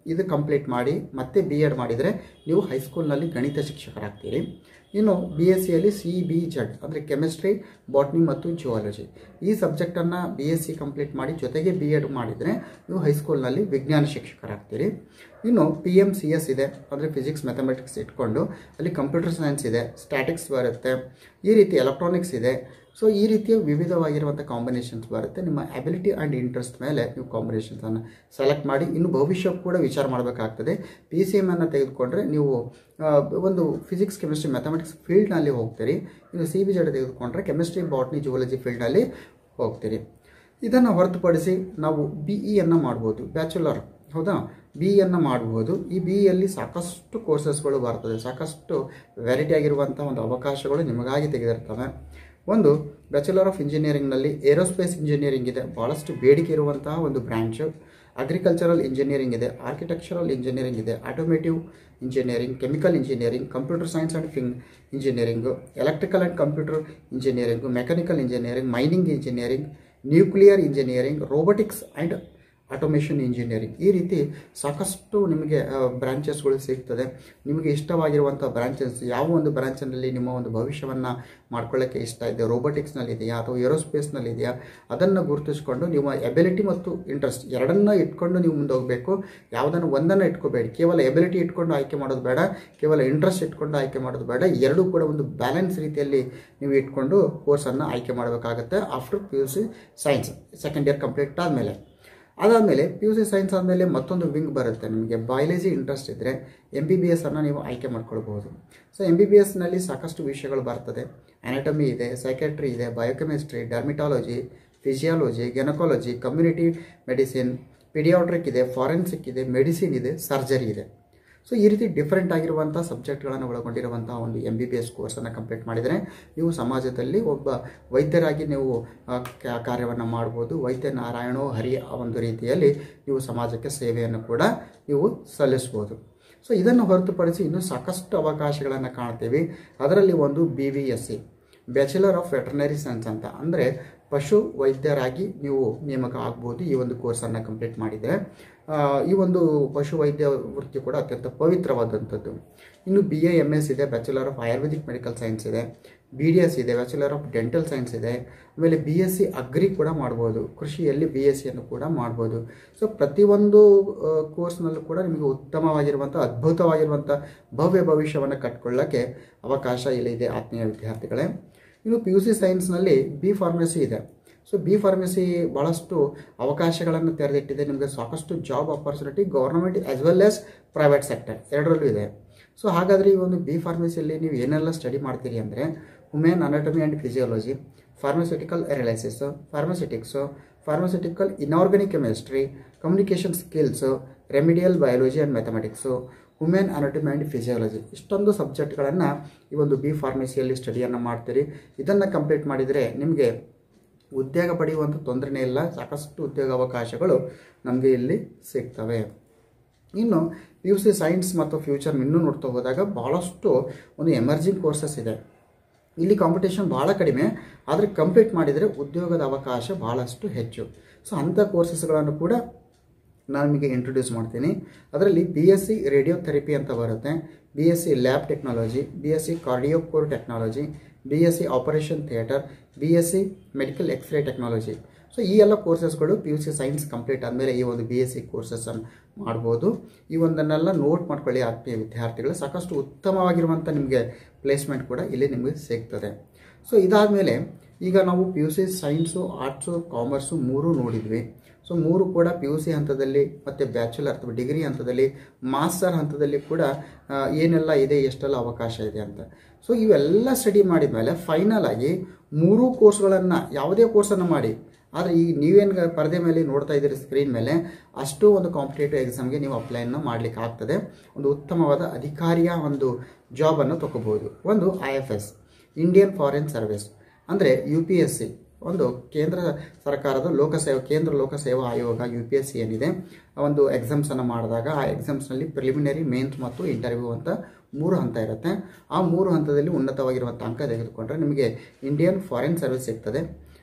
ಇದು ಕಂಪ್ಲೀಟ್ ಮಾಡಿ ಮತ್ತೆ ಬಿ ಎಡ್ ಮಾಡಿದರೆ ನೀವು ಹೈಸ್ಕೂಲ್ನಲ್ಲಿ ಗಣಿತ ಶಿಕ್ಷಕರಾಗ್ತೀರಿ ಇನ್ನು ಬಿ ಎಸ್ ಸಿಯಲ್ಲಿ ಸಿ ಬಿ ಜಡ್ ಅಂದರೆ ಕೆಮಿಸ್ಟ್ರಿ ಬಾಟ್ನಿ ಮತ್ತು ಜಿಯಾಲಜಿ ಈ ಸಬ್ಜೆಕ್ಟನ್ನು ಬಿ ಎಸ್ ಸಿ ಕಂಪ್ಲೀಟ್ ಮಾಡಿ ಜೊತೆಗೆ ಬಿ ಎಡ್ ಮಾಡಿದರೆ ನೀವು ಹೈಸ್ಕೂಲ್ನಲ್ಲಿ ವಿಜ್ಞಾನ ಶಿಕ್ಷಕರಾಗ್ತೀರಿ ಇನ್ನು ಪಿ ಎಮ್ ಸಿ ಎಸ್ ಇದೆ ಅಂದರೆ ಫಿಸಿಕ್ಸ್ ಮ್ಯಾಥಮೆಟಿಕ್ಸ್ ಇಟ್ಕೊಂಡು ಅಲ್ಲಿ ಕಂಪ್ಯೂಟರ್ ಸೈನ್ಸ್ ಇದೆ ಸ್ಟ್ಯಾಟಿಕ್ಸ್ ಬರುತ್ತೆ ಈ ರೀತಿ ಎಲೆಕ್ಟ್ರಾನಿಕ್ಸ್ ಇದೆ ಸೊ ಈ ರೀತಿಯ ವಿವಿಧವಾಗಿರುವಂಥ ಕಾಂಬಿನೇಷನ್ಸ್ ಬರುತ್ತೆ ನಿಮ್ಮ ಅಬಿಲಿಟಿ ಆ್ಯಂಡ್ ಇಂಟ್ರೆಸ್ಟ್ ಮೇಲೆ ನೀವು ಕಾಂಬಿನೇಷನ್ಸನ್ನು ಸೆಲೆಕ್ಟ್ ಮಾಡಿ ಇನ್ನು ಭವಿಷ್ಯ ಕೂಡ ವಿಚಾರ ಮಾಡಬೇಕಾಗ್ತದೆ ಪಿ ಸಿ ಎಮನ್ನು ತೆಗೆದುಕೊಂಡ್ರೆ ನೀವು ಆ, ಒಂದು ಫಿಸಿಕ್ಸ್ ಕೆಮಿಸ್ಟ್ರಿ ಮ್ಯಾಥಮೆಟಿಕ್ಸ್ ಫೀಲ್ಡ್ನಲ್ಲಿ ಹೋಗ್ತೀರಿ ಇನ್ನು ಸಿ ಬಿ ಜಡ್ ತೆಗೆದುಕೊಂಡ್ರೆ ಕೆಮಿಸ್ಟ್ರಿ ಬಾಟ್ನಿ ಜುವಾಲಜಿ ಫೀಲ್ಡ್ನಲ್ಲಿ ಹೋಗ್ತೀರಿ ಇದನ್ನು ಹೊರತುಪಡಿಸಿ ನಾವು ಬಿ ಇಯನ್ನು ಮಾಡ್ಬೋದು ಬ್ಯಾಚುಲರ್ ಹೌದಾ ಬಿ ಇಯನ್ನು ಮಾಡ್ಬೋದು ಈ ಬಿ ಇಯಲ್ಲಿ ಸಾಕಷ್ಟು ಕೋರ್ಸಸ್ಗಳು ಬರ್ತದೆ ಸಾಕಷ್ಟು ವೆರೈಟಿ ಆಗಿರುವಂಥ ಒಂದು ಅವಕಾಶಗಳು ನಿಮಗಾಗಿ ತೆಗೆದಿರ್ತವೆ ಒಂದು ಬ್ಯಾಚುಲರ್ ಆಫ್ ಇಂಜಿನಿಯರಿಂಗ್ನಲ್ಲಿ ಏರೋಸ್ಪೇಸ್ ಇಂಜಿನಿಯರಿಂಗ್ ಇದೆ ಭಾಳಷ್ಟು ಬೇಡಿಕೆ ಇರುವಂತಹ ಒಂದು ಬ್ರ್ಯಾಂಚು ಅಗ್ರಿಕಲ್ಚರಲ್ ಇಂಜಿನಿಯರಿಂಗ್ ಇದೆ ಆರ್ಕಿಟೆಕ್ಚರಲ್ ಇಂಜಿನಿಯರಿಂಗ್ ಇದೆ automotive engineering chemical engineering computer science and ಫಿಂಗ್ engineering electrical and computer engineering mechanical engineering mining engineering nuclear engineering robotics and automation engineering ಈ ರೀತಿ ಸಾಕಷ್ಟು ನಿಮಗೆ ಬ್ರಾಂಚಸ್ಗಳು ಸಿಗ್ತದೆ ನಿಮಗೆ ಇಷ್ಟವಾಗಿರುವಂಥ ಬ್ರಾಂಚಸ್ ಯಾವ ಒಂದು ಬ್ರಾಂಚಲ್ಲಿ ನಿಮ್ಮ ಒಂದು ಭವಿಷ್ಯವನ್ನು ಮಾಡ್ಕೊಳ್ಳೋಕ್ಕೆ ಇಷ್ಟ ಇದೆ ರೋಬೋಟಿಕ್ಸ್ನಲ್ಲಿ ಇದೆಯಾ ಅಥವಾ ಏರೋಸ್ಪೇಸ್ನಲ್ಲಿ ಇದೆಯಾ ಅದನ್ನು ಗುರುತಿಸ್ಕೊಂಡು ನಿಮ್ಮ ಎಬಿಲಿಟಿ ಮತ್ತು ಇಂಟ್ರೆಸ್ಟ್ ಎರಡನ್ನ ಇಟ್ಕೊಂಡು ನೀವು ಮುಂದೆ ಹೋಗಬೇಕು ಯಾವುದನ್ನು ಒಂದನ್ನು ಇಟ್ಕೋಬೇಡಿ ಕೇವಲ ಎಬಿಲಿಟಿ ಇಟ್ಕೊಂಡು ಆಯ್ಕೆ ಮಾಡೋದು ಬೇಡ ಕೇವಲ ಇಂಟ್ರೆಸ್ಟ್ ಇಟ್ಕೊಂಡು ಆಯ್ಕೆ ಮಾಡೋದು ಬೇಡ ಎರಡೂ ಕೂಡ ಒಂದು ಬ್ಯಾಲೆನ್ಸ್ ರೀತಿಯಲ್ಲಿ ನೀವು ಇಟ್ಕೊಂಡು ಕೋರ್ಸನ್ನು ಆಯ್ಕೆ ಮಾಡಬೇಕಾಗತ್ತೆ after P U C science second year complete ಆದಮೇಲೆ ಅದಾದಮೇಲೆ ಪಿ ಯು ಸಿ ಸೈನ್ಸ್ ಆದಮೇಲೆ ಮತ್ತೊಂದು ವಿಂಗ್ ಬರುತ್ತೆ ನಿಮಗೆ ಬಯಾಲಜಿ ಇಂಟ್ರೆಸ್ಟ್ ಇದ್ದರೆ ಎಮ್ ಬಿ ಬಿ ಎಸ್ ಅನ್ನು ನೀವು ಆಯ್ಕೆ ಮಾಡ್ಕೊಳ್ಬೋದು ಸೊ ಎಮ್ ಬಿ ಬಿ ಎಸ್ನಲ್ಲಿ ಸಾಕಷ್ಟು ವಿಷಯಗಳು ಬರ್ತದೆ ಅನಾಟಮಿ ಇದೆ ಸೈಕೆಟ್ರಿ ಇದೆ biochemistry dermatology physiology gynaecology community medicine paediatric ಇದೆ ಫಾರೆನ್ಸಿಕ್ ಇದೆ ಮೆಡಿಸಿನ್ ಇದೆ ಸರ್ಜರಿ ಇದೆ ಸೊ ಈ ರೀತಿ ಡಿಫ್ರೆಂಟ್ ಆಗಿರುವಂಥ ಸಬ್ಜೆಕ್ಟ್ಗಳನ್ನು ಒಳಗೊಂಡಿರುವಂಥ ಒಂದು ಎಮ್ ಬಿ ಬಿ ಎಸ್ ಕೋರ್ಸನ್ನು ಕಂಪ್ಲೀಟ್ ಮಾಡಿದರೆ ನೀವು ಸಮಾಜದಲ್ಲಿ ಒಬ್ಬ ವೈದ್ಯರಾಗಿ ನೀವು ಆ, ಕ- ಕಾರ್ಯವನ್ನು ಮಾಡ್ಬೋದು ವೈದ್ಯ ನಾರಾಯಣೋ ಹರಿ ಆ ಒಂದು ರೀತಿಯಲ್ಲಿ ನೀವು ಸಮಾಜಕ್ಕೆ ಸೇವೆಯನ್ನು ಕೂಡ ನೀವು ಸಲ್ಲಿಸ್ಬೋದು ಸೊ ಇದನ್ನು ಹೊರತುಪಡಿಸಿ ಇನ್ನೂ ಸಾಕಷ್ಟು ಅವಕಾಶಗಳನ್ನು ಕಾಣ್ತೀವಿ ಅದರಲ್ಲಿ ಒಂದು B V S C bachelor of veterinary science ಅಂತ ಅಂದರೆ ಪಶು ವೈದ್ಯರಾಗಿ ನೀವು ನೇಮಕ ಆಗ್ಬೋದು ಈ ಒಂದು ಕೋರ್ಸನ್ನು ಕಂಪ್ಲೀಟ್ ಮಾಡಿದರೆ ಆ, ಈ ಒಂದು ಪಶು ವೈದ್ಯ ವೃತ್ತಿ ಕೂಡ ಅತ್ಯಂತ ಪವಿತ್ರವಾದಂಥದ್ದು ಇನ್ನು ಬಿ ಎ ಎಮ್ ಎಸ್ ಇದೆ bachelor of ayurvedic medical science ಇದೆ ಬಿ ಡಿ ಎಸ್ ಇದೆ ಬ್ಯಾಚುಲರ್ ಆಫ್ ಡೆಂಟಲ್ ಸೈನ್ಸ್ ಇದೆ ಆಮೇಲೆ ಬಿ ಎಸ್ ಸಿ ಅಗ್ರಿ ಕೂಡ ಮಾಡ್ಬೋದು ಕೃಷಿಯಲ್ಲಿ ಬಿ ಎಸ್ ಸಿಯನ್ನು ಕೂಡ ಮಾಡ್ಬೋದು ಸೊ ಪ್ರತಿಯೊಂದು ಕೋರ್ಸ್ನಲ್ಲೂ ಕೂಡ ನಿಮಗೆ ಉತ್ತಮವಾಗಿರುವಂಥ ಅದ್ಭುತವಾಗಿರುವಂಥ ಭವ್ಯ ಭವಿಷ್ಯವನ್ನು ಕಟ್ಕೊಳ್ಳೋಕ್ಕೆ ಅವಕಾಶ ಇಲ್ಲಿದೆ ಆತ್ಮೀಯ ವಿದ್ಯಾರ್ಥಿಗಳೇ ಇನ್ನು ಪಿ ಯು ಸಿ ಸೈನ್ಸ್ನಲ್ಲಿ ಬಿ ಫಾರ್ಮಸಿ ಇದೆ ಸೊ ಬಿ ಫಾರ್ಮಸಿ ಭಾಳಷ್ಟು ಅವಕಾಶಗಳನ್ನು ತೆರೆದಿಟ್ಟಿದೆ ನಿಮಗೆ ಸಾಕಷ್ಟು job opportunity government as well as private sector ಎರಡರಲ್ಲೂ ಇದೆ ಸೊ ಹಾಗಾದರೆ ಈ ಒಂದು ಬಿ ಫಾರ್ಮಸಿಯಲ್ಲಿ ನೀವು ಏನೆಲ್ಲ ಸ್ಟಡಿ ಮಾಡ್ತೀರಿ ಅಂದರೆ human anatomy and physiology pharmaceutical analysis pharmaceutics pharmaceutical inorganic chemistry communication skills remedial biology and mathematics human anatomy and physiology ಇಷ್ಟೊಂದು ಸಬ್ಜೆಕ್ಟ್ಗಳನ್ನು ಈ ಒಂದು ಬಿ ಫಾರ್ಮಸಿಯಲ್ಲಿ ಸ್ಟಡಿಯನ್ನು ಮಾಡ್ತೀರಿ ಇದನ್ನು ಕಂಪ್ಲೀಟ್ ಮಾಡಿದರೆ ನಿಮಗೆ ಉದ್ಯೋಗ ಪಡೆಯುವಂಥ ತೊಂದರೆನೇ ಇಲ್ಲ ಸಾಕಷ್ಟು ಉದ್ಯೋಗ ಅವಕಾಶಗಳು ನಮಗೆ ಇಲ್ಲಿ ಸಿಗ್ತವೆ ಇನ್ನು ಪಿ ಯು ಸಿ ಸೈನ್ಸ್ ಮತ್ತು ಫ್ಯೂಚರ್ ಇನ್ನೂ ನೋಡ್ತಾ ಹೋದಾಗ ಭಾಳಷ್ಟು ಒಂದು ಎಮರ್ಜಿಂಗ್ ಕೋರ್ಸಸ್ ಇದೆ ಇಲ್ಲಿ ಕಾಂಪಿಟೇಷನ್ ಭಾಳ ಕಡಿಮೆ ಆದರೆ ಕಂಪ್ಲೀಟ್ ಮಾಡಿದರೆ ಉದ್ಯೋಗದ ಅವಕಾಶ ಭಾಳಷ್ಟು ಹೆಚ್ಚು ಸೊ ಅಂಥ ಕೋರ್ಸಸ್ಗಳನ್ನು ಕೂಡ ನಾನು ನಿಮಗೆ ಇಂಟ್ರೊಡ್ಯೂಸ್ ಮಾಡ್ತೀನಿ ಅದರಲ್ಲಿ ಬಿ ಎಸ್ ಸಿ ರೇಡಿಯೋಥೆರಪಿ ಅಂತ ಬರುತ್ತೆ B S C lab technology B S C cardio care technology B S C operation theatre B S C medical x ray technology so ಈ ಎಲ್ಲ ಕೋರ್ಸಸ್ಗಳು P U C science complete ಆದಮೇಲೆ ಈ ಒಂದು ಬಿ ಎಸ್ ಸಿ ಕೋರ್ಸಸ್ಸನ್ನು ಮಾಡ್ಬೋದು ಈ ಒಂದನ್ನೆಲ್ಲ ನೋಟ್ ಮಾಡ್ಕೊಳ್ಳಿ ಆತ್ಮೀಯ ವಿದ್ಯಾರ್ಥಿಗಳು ಸಾಕಷ್ಟು ಉತ್ತಮವಾಗಿರುವಂಥ ನಿಮಗೆ ಪ್ಲೇಸ್ಮೆಂಟ್ ಕೂಡ ಇಲ್ಲಿ ನಿಮಗೆ ಸಿಗ್ತದೆ ಸೊ ಇದಾದಮೇಲೆ ಈಗ ನಾವು P U C science arts commerce ಮೂರೂ ನೋಡಿದ್ವಿ ಸೊ ಮೂರು ಕೂಡ ಪಿ ಯು ಸಿ ಹಂತದಲ್ಲಿ ಮತ್ತು ಬ್ಯಾಚುಲರ್ ಅಥವಾ ಡಿಗ್ರಿ ಹಂತದಲ್ಲಿ ಮಾಸ್ಟರ್ ಹಂತದಲ್ಲಿ ಕೂಡ ಆ, ಏನೆಲ್ಲ ಇದೆ ಎಷ್ಟೆಲ್ಲ ಅವಕಾಶ ಇದೆ ಅಂತ ಸೊ ಇವೆಲ್ಲ ಸ್ಟಡಿ ಮಾಡಿದ ಮೇಲೆ ಫೈನಲ್ ಆಗಿ ಮೂರೂ ಕೋರ್ಸ್ಗಳನ್ನು ಯಾವುದೇ ಕೋರ್ಸನ್ನು ಮಾಡಿ ಆದರೆ ಈಗ ನೀವೇನು ಪರದೆ ಮೇಲೆ ನೋಡ್ತಾ ಇದ್ದೀರಿ ಸ್ಕ್ರೀನ್ ಮೇಲೆ ಅಷ್ಟು ಒಂದು ಕಾಂಪಿಟೇಟಿವ್ ಎಕ್ಸಾಮ್ಗೆ ನೀವು ಅಪ್ಲೈಯನ್ನು ಮಾಡಲಿಕ್ಕೆ ಆಗ್ತದೆ ಒಂದು ಉತ್ತಮವಾದ ಅಧಿಕಾರಿಯ ಒಂದು ಜಾಬನ್ನು ತಗೋಬೋದು ಒಂದು I F S Indian foreign service ಅಂದರೆ ಯು ಪಿ ಎಸ್ ಸಿ ಒಂದು ಕೇಂದ್ರ ಸರ್ಕಾರದ ಲೋಕಸೇವಾ ಕೇಂದ್ರ ಲೋಕಸೇವಾ ಆಯೋಗ ಯು ಪಿ ಎಸ್ ಸಿ ಏನಿದೆ ಆ ಒಂದು ಎಕ್ಸಾಮ್ಸನ್ನು ಮಾಡಿದಾಗ ಆ ಎಕ್ಸಾಮ್ಸ್ನಲ್ಲಿ ಪ್ರಿಲಿಮಿನರಿ ಮೇನ್ಸ್ ಮತ್ತು ಇಂಟರ್ವ್ಯೂ ಅಂತ ಮೂರು ಹಂತ ಇರುತ್ತೆ ಆ ಮೂರು ಹಂತದಲ್ಲಿ ಉನ್ನತವಾಗಿರುವಂಥ ಅಂಕ ತೆಗೆದುಕೊಂಡ್ರೆ ನಿಮಗೆ ಇಂಡಿಯನ್ ಫಾರಿನ್ ಸರ್ವಿಸ್ ಸಿಗ್ತದೆ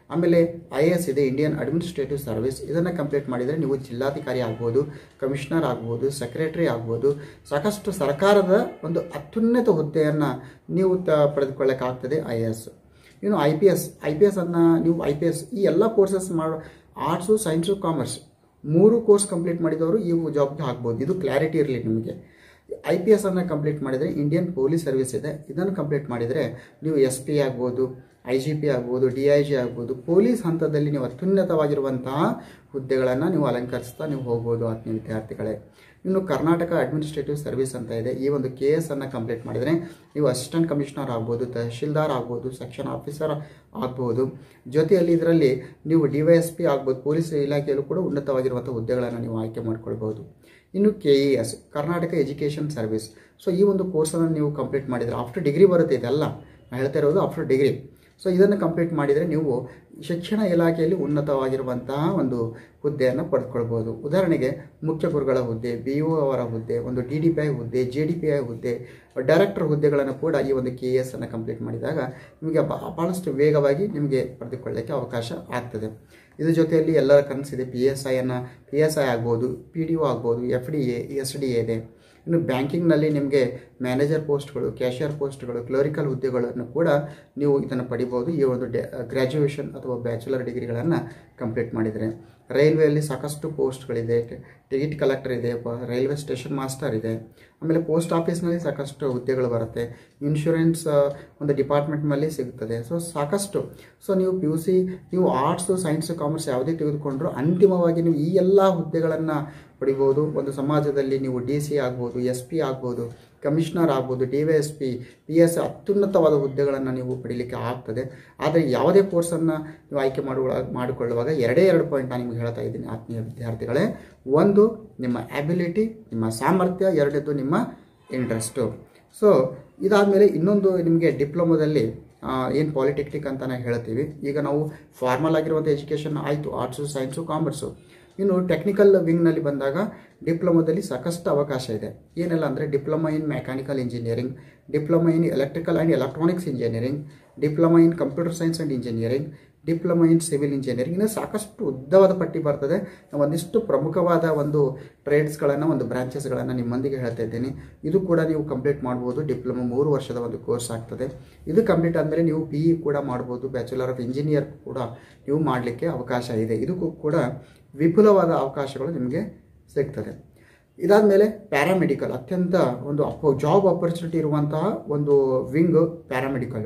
ಆಮೇಲೆ ಐ ಎ ಎಸ್ ಇದೆ ಇಂಡಿಯನ್ ಅಡ್ಮಿನಿಸ್ಟ್ರೇಟಿವ್ ಸರ್ವಿಸ್ ಇದನ್ನು ಕಂಪ್ಲೀಟ್ ಮಾಡಿದರೆ ನೀವು ಜಿಲ್ಲಾಧಿಕಾರಿ ಆಗ್ಬೋದು ಕಮಿಷನರ್ ಆಗ್ಬೋದು ಸೆಕ್ರೆಟರಿ ಆಗ್ಬೋದು ಸಾಕಷ್ಟು ಸರ್ಕಾರದ ಒಂದು ಅತ್ಯುನ್ನತ ಹುದ್ದೆಯನ್ನು ನೀವು ತ ಪಡೆದುಕೊಳ್ಳೋಕ್ಕಾಗ್ತದೆ ಐ ಎ ಎಸ್ ಇನ್ನು I P S I P S ಅನ್ನು ನೀವು ಐ ಪಿ ಎಸ್ ಈ ಎಲ್ಲ ಕೋರ್ಸಸ್ ಮಾಡೋ ಆರ್ಟ್ಸು ಸೈನ್ಸು ಕಾಮರ್ಸ್ ಮೂರು ಕೋರ್ಸ್ ಕಂಪ್ಲೀಟ್ ಮಾಡಿದವರು ಈ ಜಾಬ್ಗೆ ಹಾಕ್ಬೋದು ಇದು ಕ್ಲಾರಿಟಿ ಇರಲಿ ನಿಮಗೆ ಐ ಪಿ ಎಸ್ ಅನ್ನು ಕಂಪ್ಲೀಟ್ ಮಾಡಿದರೆ ಇಂಡಿಯನ್ ಪೊಲೀಸ್ ಸರ್ವಿಸ್ ಇದೆ ಇದನ್ನು ಕಂಪ್ಲೀಟ್ ಮಾಡಿದರೆ ನೀವು ಎಸ್ ಪಿ ಆಗ್ಬೋದು ಐ ಜಿ ಪಿ ಆಗ್ಬೋದು ಡಿ ಐ ಜಿ ಆಗ್ಬೋದು ಪೊಲೀಸ್ ಹಂತದಲ್ಲಿ ನೀವು ಅತ್ಯುನ್ನತವಾಗಿರುವಂತಹ ಹುದ್ದೆಗಳನ್ನು ನೀವು ಅಲಂಕರಿಸ್ತಾ ನೀವು ಹೋಗ್ಬೋದು ಆತ್ಮೀಯ ವಿದ್ಯಾರ್ಥಿಗಳೇ ಇನ್ನು ಕರ್ನಾಟಕ ಅಡ್ಮಿನಿಸ್ಟ್ರೇಟಿವ್ ಸರ್ವಿಸ್ ಅಂತ ಇದೆ ಈ ಒಂದು ಕೆ ಎಸ್ ಅನ್ನು ಕಂಪ್ಲೀಟ್ ಮಾಡಿದರೆ ನೀವು ಅಸಿಸ್ಟೆಂಟ್ ಕಮಿಷನರ್ ಆಗ್ಬೋದು ತಹಶೀಲ್ದಾರ್ ಆಗ್ಬೋದು ಸೆಕ್ಷನ್ ಆಫೀಸರ್ ಆಗ್ಬೋದು ಜೊತೆಯಲ್ಲಿ ಇದರಲ್ಲಿ ನೀವು ಡಿ ವೈ ಎಸ್ ಪಿ ಆಗ್ಬೋದು ಪೊಲೀಸ್ ಇಲಾಖೆಯಲ್ಲೂ ಕೂಡ ಉನ್ನತವಾಗಿರುವಂಥ ಹುದ್ದೆಗಳನ್ನು ನೀವು ಆಯ್ಕೆ ಮಾಡ್ಕೊಳ್ಬೋದು ಇನ್ನು K E S Karnataka education service so ಈ ಒಂದು ಕೋರ್ಸನ್ನು ನೀವು ಕಂಪ್ಲೀಟ್ ಮಾಡಿದರೆ ಆಫ್ಟರ್ ಡಿಗ್ರಿ ಬರುತ್ತೆ ಇದೆಲ್ಲ ನಾನು ಹೇಳ್ತಾ ಇರೋದು ಆಫ್ಟರ್ ಡಿಗ್ರಿ ಸೊ ಇದನ್ನು ಕಂಪ್ಲೀಟ್ ಮಾಡಿದರೆ ನೀವು ಶಿಕ್ಷಣ ಇಲಾಖೆಯಲ್ಲಿ ಉನ್ನತವಾಗಿರುವಂತಹ ಒಂದು ಹುದ್ದೆಯನ್ನು ಪಡೆದುಕೊಳ್ಬೋದು ಉದಾಹರಣೆಗೆ ಮುಖ್ಯ ಗುರುಗಳ ಹುದ್ದೆ ಬಿ ಒ ಅವರ ಹುದ್ದೆ ಒಂದು ಡಿ ಡಿ ಪಿ ಐ ಹುದ್ದೆ ಜೆ ಡಿ ಪಿ ಐ ಹುದ್ದೆ ಡೈರೆಕ್ಟರ್ ಹುದ್ದೆಗಳನ್ನು ಕೂಡ ಈ ಒಂದು ಕೆ ಎಸ್ ಅನ್ನು ಕಂಪ್ಲೀಟ್ ಮಾಡಿದಾಗ ನಿಮಗೆ ಬ- ಭಾಳಷ್ಟು ವೇಗವಾಗಿ ನಿಮಗೆ ಪಡೆದುಕೊಳ್ಳೋಕ್ಕೆ ಅವಕಾಶ ಆಗ್ತದೆ ಇದ್ರ ಜೊತೆಯಲ್ಲಿ ಎಲ್ಲರ ಕನಸಿದೆ ಪಿ ಎಸ್ ಐಯನ್ನು ಪಿ ಎಸ್ ಐ ಆಗ್ಬೋದು ಪಿ ಡಿ ಒ ಆಗ್ಬೋದು F D A S D A ಇದೆ ಇನ್ನು ಬ್ಯಾಂಕಿಂಗ್ನಲ್ಲಿ ನಿಮಗೆ ಮ್ಯಾನೇಜರ್ ಪೋಸ್ಟ್ಗಳು ಕ್ಯಾಶಿಯರ್ ಪೋಸ್ಟ್ಗಳು ಕ್ಲರಿಕಲ್ ಹುದ್ದೆಗಳನ್ನು ಕೂಡ ನೀವು ಇದನ್ನು ಪಡಿಬೋದು ಈ ಒಂದು ಡೆ ಗ್ರ್ಯಾಜುಯೇಷನ್ ಅಥವಾ ಬ್ಯಾಚುಲರ್ ಡಿಗ್ರಿಗಳನ್ನು ಕಂಪ್ಲೀಟ್ ಮಾಡಿದರೆ ರೈಲ್ವೆಯಲ್ಲಿ ಸಾಕಷ್ಟು ಪೋಸ್ಟ್ಗಳಿದೆ ಟಿಕೆಟ್ ಕಲೆಕ್ಟರ್ ಇದೆ ಪ- ರೈಲ್ವೆ ಸ್ಟೇಷನ್ ಮಾಸ್ಟರ್ ಇದೆ ಆಮೇಲೆ ಪೋಸ್ಟ್ ಆಫೀಸ್ನಲ್ಲಿ ಸಾಕಷ್ಟು ಹುದ್ದೆಗಳು ಬರುತ್ತೆ ಇನ್ಶೂರೆನ್ಸ್ ಆ, ಒಂದು ಡಿಪಾರ್ಟ್ಮೆಂಟ್ನಲ್ಲಿ ಸಿಗುತ್ತದೆ ಸೊ ಸಾಕಷ್ಟು ಸೊ ನೀವು ಪಿ ಯು ಸಿ ನೀವು ಆರ್ಟ್ಸು ಸೈನ್ಸು ಕಾಮರ್ಸ್ ಯಾವುದೇ ತೆಗೆದುಕೊಂಡ್ರೂ ಅಂತಿಮವಾಗಿ ನೀವು ಈ ಎಲ್ಲ ಹುದ್ದೆಗಳನ್ನು ಪಡಿಬೋದು ಒಂದು ಸಮಾಜದಲ್ಲಿ ನೀವು ಡಿ ಸಿ ಆಗ್ಬೋದು ಎಸ್ ಪಿ ಆಗ್ಬೋದು ಕಮಿಷನರ್ ಆಗ್ಬೋದು D Y S P P S ಅತ್ಯುನ್ನತವಾದ ಹುದ್ದೆಗಳನ್ನು ನೀವು ಪಡೀಲಿಕ್ಕೆ ಆಗ್ತದೆ ಆದರೆ ಯಾವುದೇ ಕೋರ್ಸನ್ನು ನೀವು ಆಯ್ಕೆ ಮಾಡುವ ಮಾಡಿಕೊಳ್ಳುವಾಗ ಎರಡೇ ಎರಡು ಪಾಯಿಂಟ್ ನಾನು ನಿಮಗೆ ಹೇಳ್ತಾ ಇದ್ದೀನಿ ಆತ್ಮೀಯ ವಿದ್ಯಾರ್ಥಿಗಳೇ ಒಂದು ನಿಮ್ಮ ಅಬಿಲಿಟಿ ನಿಮ್ಮ ಸಾಮರ್ಥ್ಯ ಎರಡನೇದು ನಿಮ್ಮ ಇಂಟ್ರೆಸ್ಟು ಸೊ ಇದಾದಮೇಲೆ ಇನ್ನೊಂದು ನಿಮಗೆ ಡಿಪ್ಲೊಮೊದಲ್ಲಿ ಏನು ಪಾಲಿಟೆಕ್ನಿಕ್ ಅಂತ ನಾವು ಹೇಳ್ತೀವಿ ಈಗ ನಾವು ಫಾರ್ಮಲ್ ಆಗಿರುವಂಥ ಎಜುಕೇಷನ್ ಆಯಿತು ಆರ್ಟ್ಸು ಸೈನ್ಸು ಕಾಮರ್ಸು ಇನ್ನು ಟೆಕ್ನಿಕಲ್ ವಿಂಗ್ನಲ್ಲಿ ಬಂದಾಗ ಡಿಪ್ಲೊಮೊದಲ್ಲಿ ಸಾಕಷ್ಟು ಅವಕಾಶ ಇದೆ ಏನೆಲ್ಲ ಅಂದರೆ diploma in mechanical engineering diploma in electrical and electronics engineering diploma in computer science and engineering diploma in civil engineering ಇನ್ನು ಸಾಕಷ್ಟು ಉದ್ದವಾದ ಪಟ್ಟಿ ಬರ್ತದೆ ನಾವು ಒಂದಿಷ್ಟು ಪ್ರಮುಖವಾದ ಒಂದು ಟ್ರೇಡ್ಸ್ಗಳನ್ನು ಒಂದು ಬ್ರಾಂಚಸ್ಗಳನ್ನು ನಿಮ್ಮೊಂದಿಗೆ ಹೇಳ್ತಾ ಇದ್ದೀನಿ ಇದು ಕೂಡ ನೀವು ಕಂಪ್ಲೀಟ್ ಮಾಡ್ಬೋದು ಡಿಪ್ಲೊಮಾ ಮೂರು ವರ್ಷದ ಒಂದು ಕೋರ್ಸ್ ಆಗ್ತದೆ ಇದು ಕಂಪ್ಲೀಟ್ ಆದಮೇಲೆ ನೀವು ಪಿ ಇ ಕೂಡ ಮಾಡ್ಬೋದು ಬ್ಯಾಚುಲರ್ ಆಫ್ ಇಂಜಿನಿಯರ್ ಕೂಡ ನೀವು ಮಾಡಲಿಕ್ಕೆ ಅವಕಾಶ ಇದೆ ಇದಕ್ಕೂ ಕೂಡ ವಿಪುಲವಾದ ಅವಕಾಶಗಳು ನಿಮಗೆ ಸಿಗ್ತದೆ ಇದಾದಮೇಲೆ ಪ್ಯಾರಾಮೆಡಿಕಲ್ ಅತ್ಯಂತ ಒಂದು ಅಪ ಜಾಬ್ ಆಪರ್ಚುನಿಟಿ ಇರುವಂತಹ ಒಂದು ವಿಂಗ್ ಪ್ಯಾರಾಮೆಡಿಕಲ್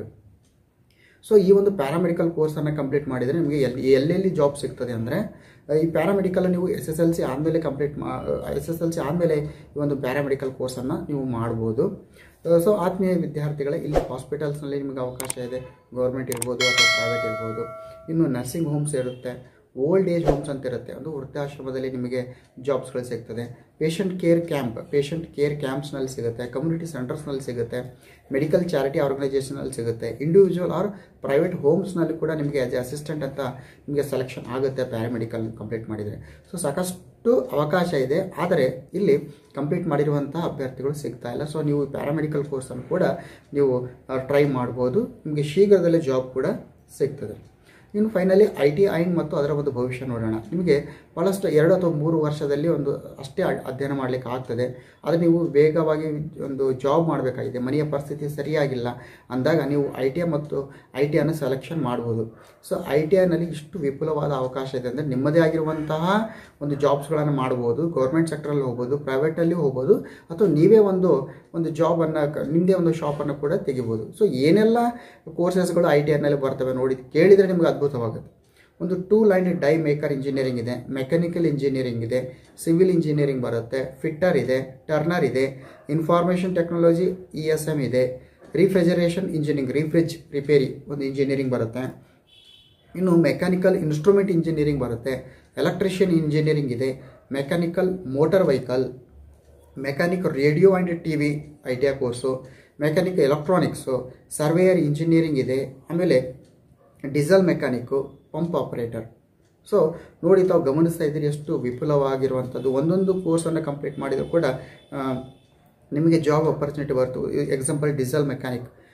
ಸೊ ಈ ಒಂದು ಪ್ಯಾರಾಮೆಡಿಕಲ್ ಕೋರ್ಸನ್ನು ಕಂಪ್ಲೀಟ್ ಮಾಡಿದರೆ ನಿಮಗೆ ಎಲ್ಲಿ ಎಲ್ಲೆಲ್ಲಿ ಜಾಬ್ ಸಿಗ್ತದೆ ಅಂದರೆ ಈ ಪ್ಯಾರಾಮೆಡಿಕಲ್ ನೀವು ಎಸ್ ಎಸ್ ಎಲ್ ಸಿ ಆದಮೇಲೆ ಕಂಪ್ಲೀಟ್ ಮಾ ಎಸ್ ಎಸ್ ಎಲ್ ಸಿ ಆದಮೇಲೆ ಈ ಒಂದು ಪ್ಯಾರಾಮೆಡಿಕಲ್ ಕೋರ್ಸನ್ನು ನೀವು ಮಾಡ್ಬೋದು ಸೊ ಆತ್ಮೀಯ ವಿದ್ಯಾರ್ಥಿಗಳೇ ಇಲ್ಲಿ ಹಾಸ್ಪಿಟಲ್ಸ್ನಲ್ಲಿ ನಿಮಗೆ ಅವಕಾಶ ಇದೆ ಗೌರ್ಮೆಂಟ್ ಇರ್ಬೋದು ಅಥವಾ ಪ್ರೈವೇಟ್ ಇರ್ಬೋದು ಇನ್ನು ನರ್ಸಿಂಗ್ ಹೋಮ್ಸ್ ಇರುತ್ತೆ ಓಲ್ಡ್ ಏಜ್ ಹೋಮ್ಸ್ ಅಂತ ಇರುತ್ತೆ ಒಂದು ವೃದ್ಧಾಶ್ರಮದಲ್ಲಿ ನಿಮಗೆ ಜಾಬ್ಸ್ಗಳು ಸಿಗ್ತದೆ patient care camp patient care ಕ್ಯಾಂಪ್ಸ್ನಲ್ಲಿ ಸಿಗುತ್ತೆ ಕಮ್ಯುನಿಟಿ ಸೆಂಟರ್ಸ್ನಲ್ಲಿ ಸಿಗುತ್ತೆ ಮೆಡಿಕಲ್ ಚಾರಿಟಿ ಆರ್ಗನೈಸೇಷನಲ್ಲಿ ಸಿಗುತ್ತೆ ಇಂಡಿವಿಜುವಲ್ ಆರ್ ಪ್ರೈವೇಟ್ ಹೋಮ್ಸ್ನಲ್ಲಿ ಕೂಡ ನಿಮಗೆ ಆಸ್ ಎ ಅಸಿಸ್ಟೆಂಟ್ ಅಂತ ನಿಮಗೆ ಸೆಲೆಕ್ಷನ್ ಆಗುತ್ತೆ ಪ್ಯಾರಾಮೆಡಿಕಲ್ ಕಂಪ್ಲೀಟ್ ಮಾಡಿದರೆ ಸೊ ಸಾಕಷ್ಟು ಅವಕಾಶ ಇದೆ ಆದರೆ ಇಲ್ಲಿ ಕಂಪ್ಲೀಟ್ ಮಾಡಿರುವಂತಹ ಅಭ್ಯರ್ಥಿಗಳು ಸಿಗ್ತಾ ಇಲ್ಲ ಸೊ ನೀವು ಪ್ಯಾರಾಮೆಡಿಕಲ್ ಕೋರ್ಸನ್ನು ಕೂಡ ನೀವು ಟ್ರೈ ಮಾಡ್ಬೋದು ನಿಮಗೆ ಶೀಘ್ರದಲ್ಲೇ ಜಾಬ್ ಕೂಡ ಸಿಗ್ತದೆ ಇನ್ನು ಫೈನಲಿ ಐ ಟಿ ಐನ್ ಮತ್ತು ಅದರ ಒಂದು ಭವಿಷ್ಯ ನೋಡೋಣ ನಿಮಗೆ ಭಾಳಷ್ಟು ಎರಡು ಅಥವಾ ಮೂರು ವರ್ಷದಲ್ಲಿ ಒಂದು ಅಷ್ಟೇ ಅ- ಅಧ್ಯಯನ ಮಾಡಲಿಕ್ಕೆ ಆಗ್ತದೆ ಆದರೆ ನೀವು ವೇಗವಾಗಿ ಒಂದು ಜಾಬ್ ಮಾಡಬೇಕಾಗಿದೆ ಮನೆಯ ಪರಿಸ್ಥಿತಿ ಸರಿಯಾಗಿಲ್ಲ ಅಂದಾಗ ನೀವು ಐ ಟಿ ಐ ಮತ್ತು ಐ ಟಿ ಐನ ಸೆಲೆಕ್ಷನ್ ಮಾಡ್ಬೋದು ಸೊ ಐ ಟಿ ಐನಲ್ಲಿ ಇಷ್ಟು ವಿಪುಲವಾದ ಅವಕಾಶ ಇದೆ ಅಂದರೆ ನಿಮ್ಮದೇ ಆಗಿರುವಂತಹ ಒಂದು ಜಾಬ್ಸ್ಗಳನ್ನು ಮಾಡ್ಬೋದು ಗೌರ್ಮೆಂಟ್ ಸೆಕ್ಟ್ರಲ್ಲಿ ಹೋಗ್ಬೋದು ಪ್ರೈವೇಟಲ್ಲಿ ಹೋಗ್ಬೋದು ಅಥವಾ ನೀವೇ ಒಂದು ಒಂದು ಜಾಬನ್ನು ನಿಮ್ಮದೇ ಒಂದು ಶಾಪನ್ನು ಕೂಡ ತೆಗಿಬೋದು ಸೊ ಏನೆಲ್ಲ ಕೋರ್ಸಸ್ಗಳು ಐ ಟಿ ಐನಲ್ಲಿ ಬರ್ತವೆ ನೋಡಿ ಕೇಳಿದರೆ ನಿಮಗೆ ಅದ್ಭುತವಾಗುತ್ತೆ ಒಂದು ಟೂ ಲೈನ್ ಡೈ ಮೇಕರ್ ಇಂಜಿನಿಯರಿಂಗ್ ಇದೆ ಮೆಕ್ಯಾನಿಕಲ್ ಇಂಜಿನಿಯರಿಂಗ್ ಇದೆ ಸಿವಿಲ್ ಇಂಜಿನಿಯರಿಂಗ್ ಬರುತ್ತೆ ಫಿಟ್ಟರ್ ಇದೆ ಟರ್ನರ್ ಇದೆ information technology E S M ಇದೆ ರಿಫ್ರಿಜರೇಷನ್ ಇಂಜಿನಿಯರಿಂಗ್ ರಿಫ್ರಿಜ್ ರಿಪೇರಿ ಒಂದು ಇಂಜಿನಿಯರಿಂಗ್ ಬರುತ್ತೆ ಇನ್ನು ಮೆಕ್ಯಾನಿಕಲ್ ಇನ್ಸ್ಟ್ರೂಮೆಂಟ್ ಇಂಜಿನಿಯರಿಂಗ್ ಬರುತ್ತೆ ಎಲೆಕ್ಟ್ರಿಷಿಯನ್ ಇಂಜಿನಿಯರಿಂಗ್ ಇದೆ mechanical motor vehicle mechanic radio and T V I T I course mechanic electronics surveyor engineering ಇದೆ ಆಮೇಲೆ diesel mechanic pump operator so ನೋಡಿ ತಾವು ಗಮನಿಸ್ತಾ ಇದ್ದೀರಿ ಎಷ್ಟು ವಿಪುಲವಾಗಿರುವಂಥದ್ದು ಒಂದೊಂದು ಕೋರ್ಸನ್ನು ಕಂಪ್ಲೀಟ್ ಮಾಡಿದರೂ ಕೂಡ ಆ, ನಿಮಗೆ ಜಾಬ್ ಆಪರ್ಚುನಿಟಿ ಬರ್ತು ಎಕ್ಸಾಂಪಲ್ ಡೀಸೆಲ್ ಮೆಕ್ಯಾನಿಕ್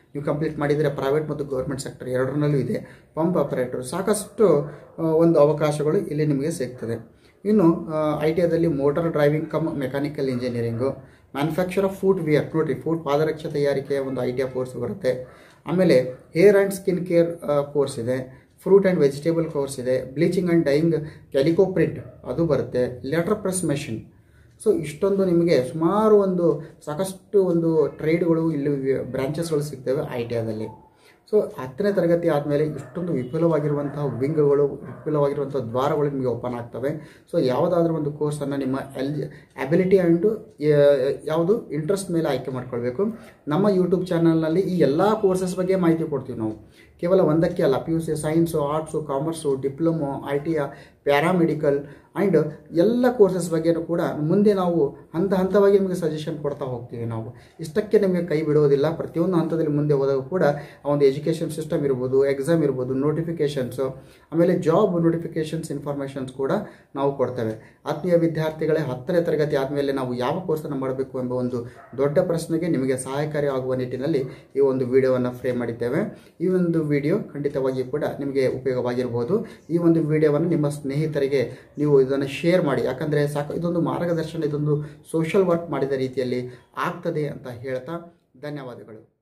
ನೀವು ಕಂಪ್ಲೀಟ್ ಮಾಡಿದರೆ ಪ್ರೈವೇಟ್ ಮತ್ತು ಗೌರ್ಮೆಂಟ್ ಸೆಕ್ಟರ್ ಎರಡರಲ್ಲೂ ಇದೆ ಪಂಪ್ ಆಪರೇಟರ್ ಸಾಕಷ್ಟು ಆ, ಒಂದು ಅವಕಾಶಗಳು ಇಲ್ಲಿ ನಿಮಗೆ ಸಿಗ್ತದೆ ಇನ್ನು ಐ ಟಿ ಐದಲ್ಲಿ motor driving cum mechanical engineering manufacture of footwear ನೋಡಿ ಫುಡ್ ಪಾದರಕ್ಷೆ ತಯಾರಿಕೆಯ ಒಂದು ಐ ಟಿ ಐ ಕೋರ್ಸ್ ಬರುತ್ತೆ ಆಮೇಲೆ hair and skin care course ಇದೆ ಫ್ರೂಟ್ ಆ್ಯಂಡ್ ವೆಜಿಟೇಬಲ್ ಕೋರ್ಸ್ ಇದೆ bleaching and dyeing calico print ಅದು ಬರುತ್ತೆ ಲೆಟರ್ ಪ್ರೆಸ್ ಮೆಷಿನ್ ಸೊ ಇಷ್ಟೊಂದು ನಿಮಗೆ ಸುಮಾರು ಒಂದು ಸಾಕಷ್ಟು ಒಂದು ಟ್ರೇಡ್ಗಳು ಇಲ್ಲಿ ಬ್ರಾಂಚಸ್ಗಳು ಸಿಗ್ತವೆ ಐ ಟಿ ಐದಲ್ಲಿ ಸೊ ಹತ್ತನೇ ತರಗತಿ ಆದಮೇಲೆ ಇಷ್ಟೊಂದು ವಿಪುಲವಾಗಿರುವಂತಹ ವಿಂಗ್ಗಳು ವಿಪುಲವಾಗಿರುವಂಥ ದ್ವಾರಗಳು ನಿಮಗೆ ಓಪನ್ ಆಗ್ತವೆ ಸೊ ಯಾವುದಾದ್ರೂ ಒಂದು ಕೋರ್ಸನ್ನು ನಿಮ್ಮ ಎಲ್ ಅಬಿಲಿಟಿ ಆ್ಯಂಡು ಯಾವುದು ಇಂಟ್ರೆಸ್ಟ್ ಮೇಲೆ ಆಯ್ಕೆ ಮಾಡ್ಕೊಳ್ಬೇಕು ನಮ್ಮ ಯೂಟ್ಯೂಬ್ ಚಾನಲ್ನಲ್ಲಿ ಈ ಎಲ್ಲ ಕೋರ್ಸಸ್ ಬಗ್ಗೆ ಮಾಹಿತಿ ಕೊಡ್ತೀವಿ ನಾವು ಕೇವಲ ಒಂದಕ್ಕೆ ಅಲ್ಲ P U C science arts commerce diploma I T paramedical and ಎಲ್ಲ ಕೋರ್ಸಸ್ ಬಗ್ಗೆನೂ ಕೂಡ ಮುಂದೆ ನಾವು ಹಂತ ಹಂತವಾಗಿ ನಿಮಗೆ ಸಜೆಷನ್ ಕೊಡ್ತಾ ಹೋಗ್ತೀವಿ ನಾವು ಇಷ್ಟಕ್ಕೆ ನಿಮಗೆ ಕೈ ಬಿಡೋದಿಲ್ಲ ಪ್ರತಿಯೊಂದು ಹಂತದಲ್ಲಿ ಮುಂದೆ ಹೋದಾಗ ಕೂಡ ಆ ಒಂದು ಎಜುಕೇಷನ್ ಸಿಸ್ಟಮ್ ಇರ್ಬೋದು ಎಕ್ಸಾಮ್ ಇರ್ಬೋದು ನೋಟಿಫಿಕೇಷನ್ಸು ಆಮೇಲೆ ಜಾಬ್ ನೋಟಿಫಿಕೇಷನ್ಸ್ ಇನ್ಫಾರ್ಮೇಷನ್ಸ್ ಕೂಡ ನಾವು ಕೊಡ್ತೇವೆ ಆತ್ಮೀಯ ವಿದ್ಯಾರ್ಥಿಗಳೇ ಹತ್ತನೇ ತರಗತಿ ಆದಮೇಲೆ ನಾವು ಯಾವ ಕೋರ್ಸನ್ನು ಮಾಡಬೇಕು ಎಂಬ ಒಂದು ದೊಡ್ಡ ಪ್ರಶ್ನೆಗೆ ನಿಮಗೆ ಸಹಾಯಕಾರಿ ಆಗುವ ನಿಟ್ಟಿನಲ್ಲಿ ಈ ಒಂದು ವಿಡಿಯೋವನ್ನು ಫ್ರೇಮ್ ಮಾಡಿದ್ದೇವೆ ಈ ಒಂದು ವಿಡಿಯೋ ಖಂಡಿತವಾಗಿಯೂ ಕೂಡ ನಿಮಗೆ ಉಪಯೋಗವಾಗಿರ್ಬೋದು ಈ ಒಂದು ವಿಡಿಯೋವನ್ನು ನಿಮ್ಮ ಸ್ನೇಹಿತರಿಗೆ ನೀವು ಇದನ್ನು ಶೇರ್ ಮಾಡಿ ಯಾಕಂದರೆ ಸಾಕು ಇದೊಂದು ಮಾರ್ಗದರ್ಶನ ಇದೊಂದು ಸೋಷಲ್ ವರ್ಕ್ ಮಾಡಿದ ರೀತಿಯಲ್ಲಿ ಆಗ್ತದೆ ಅಂತ ಹೇಳ್ತಾ ಧನ್ಯವಾದಗಳು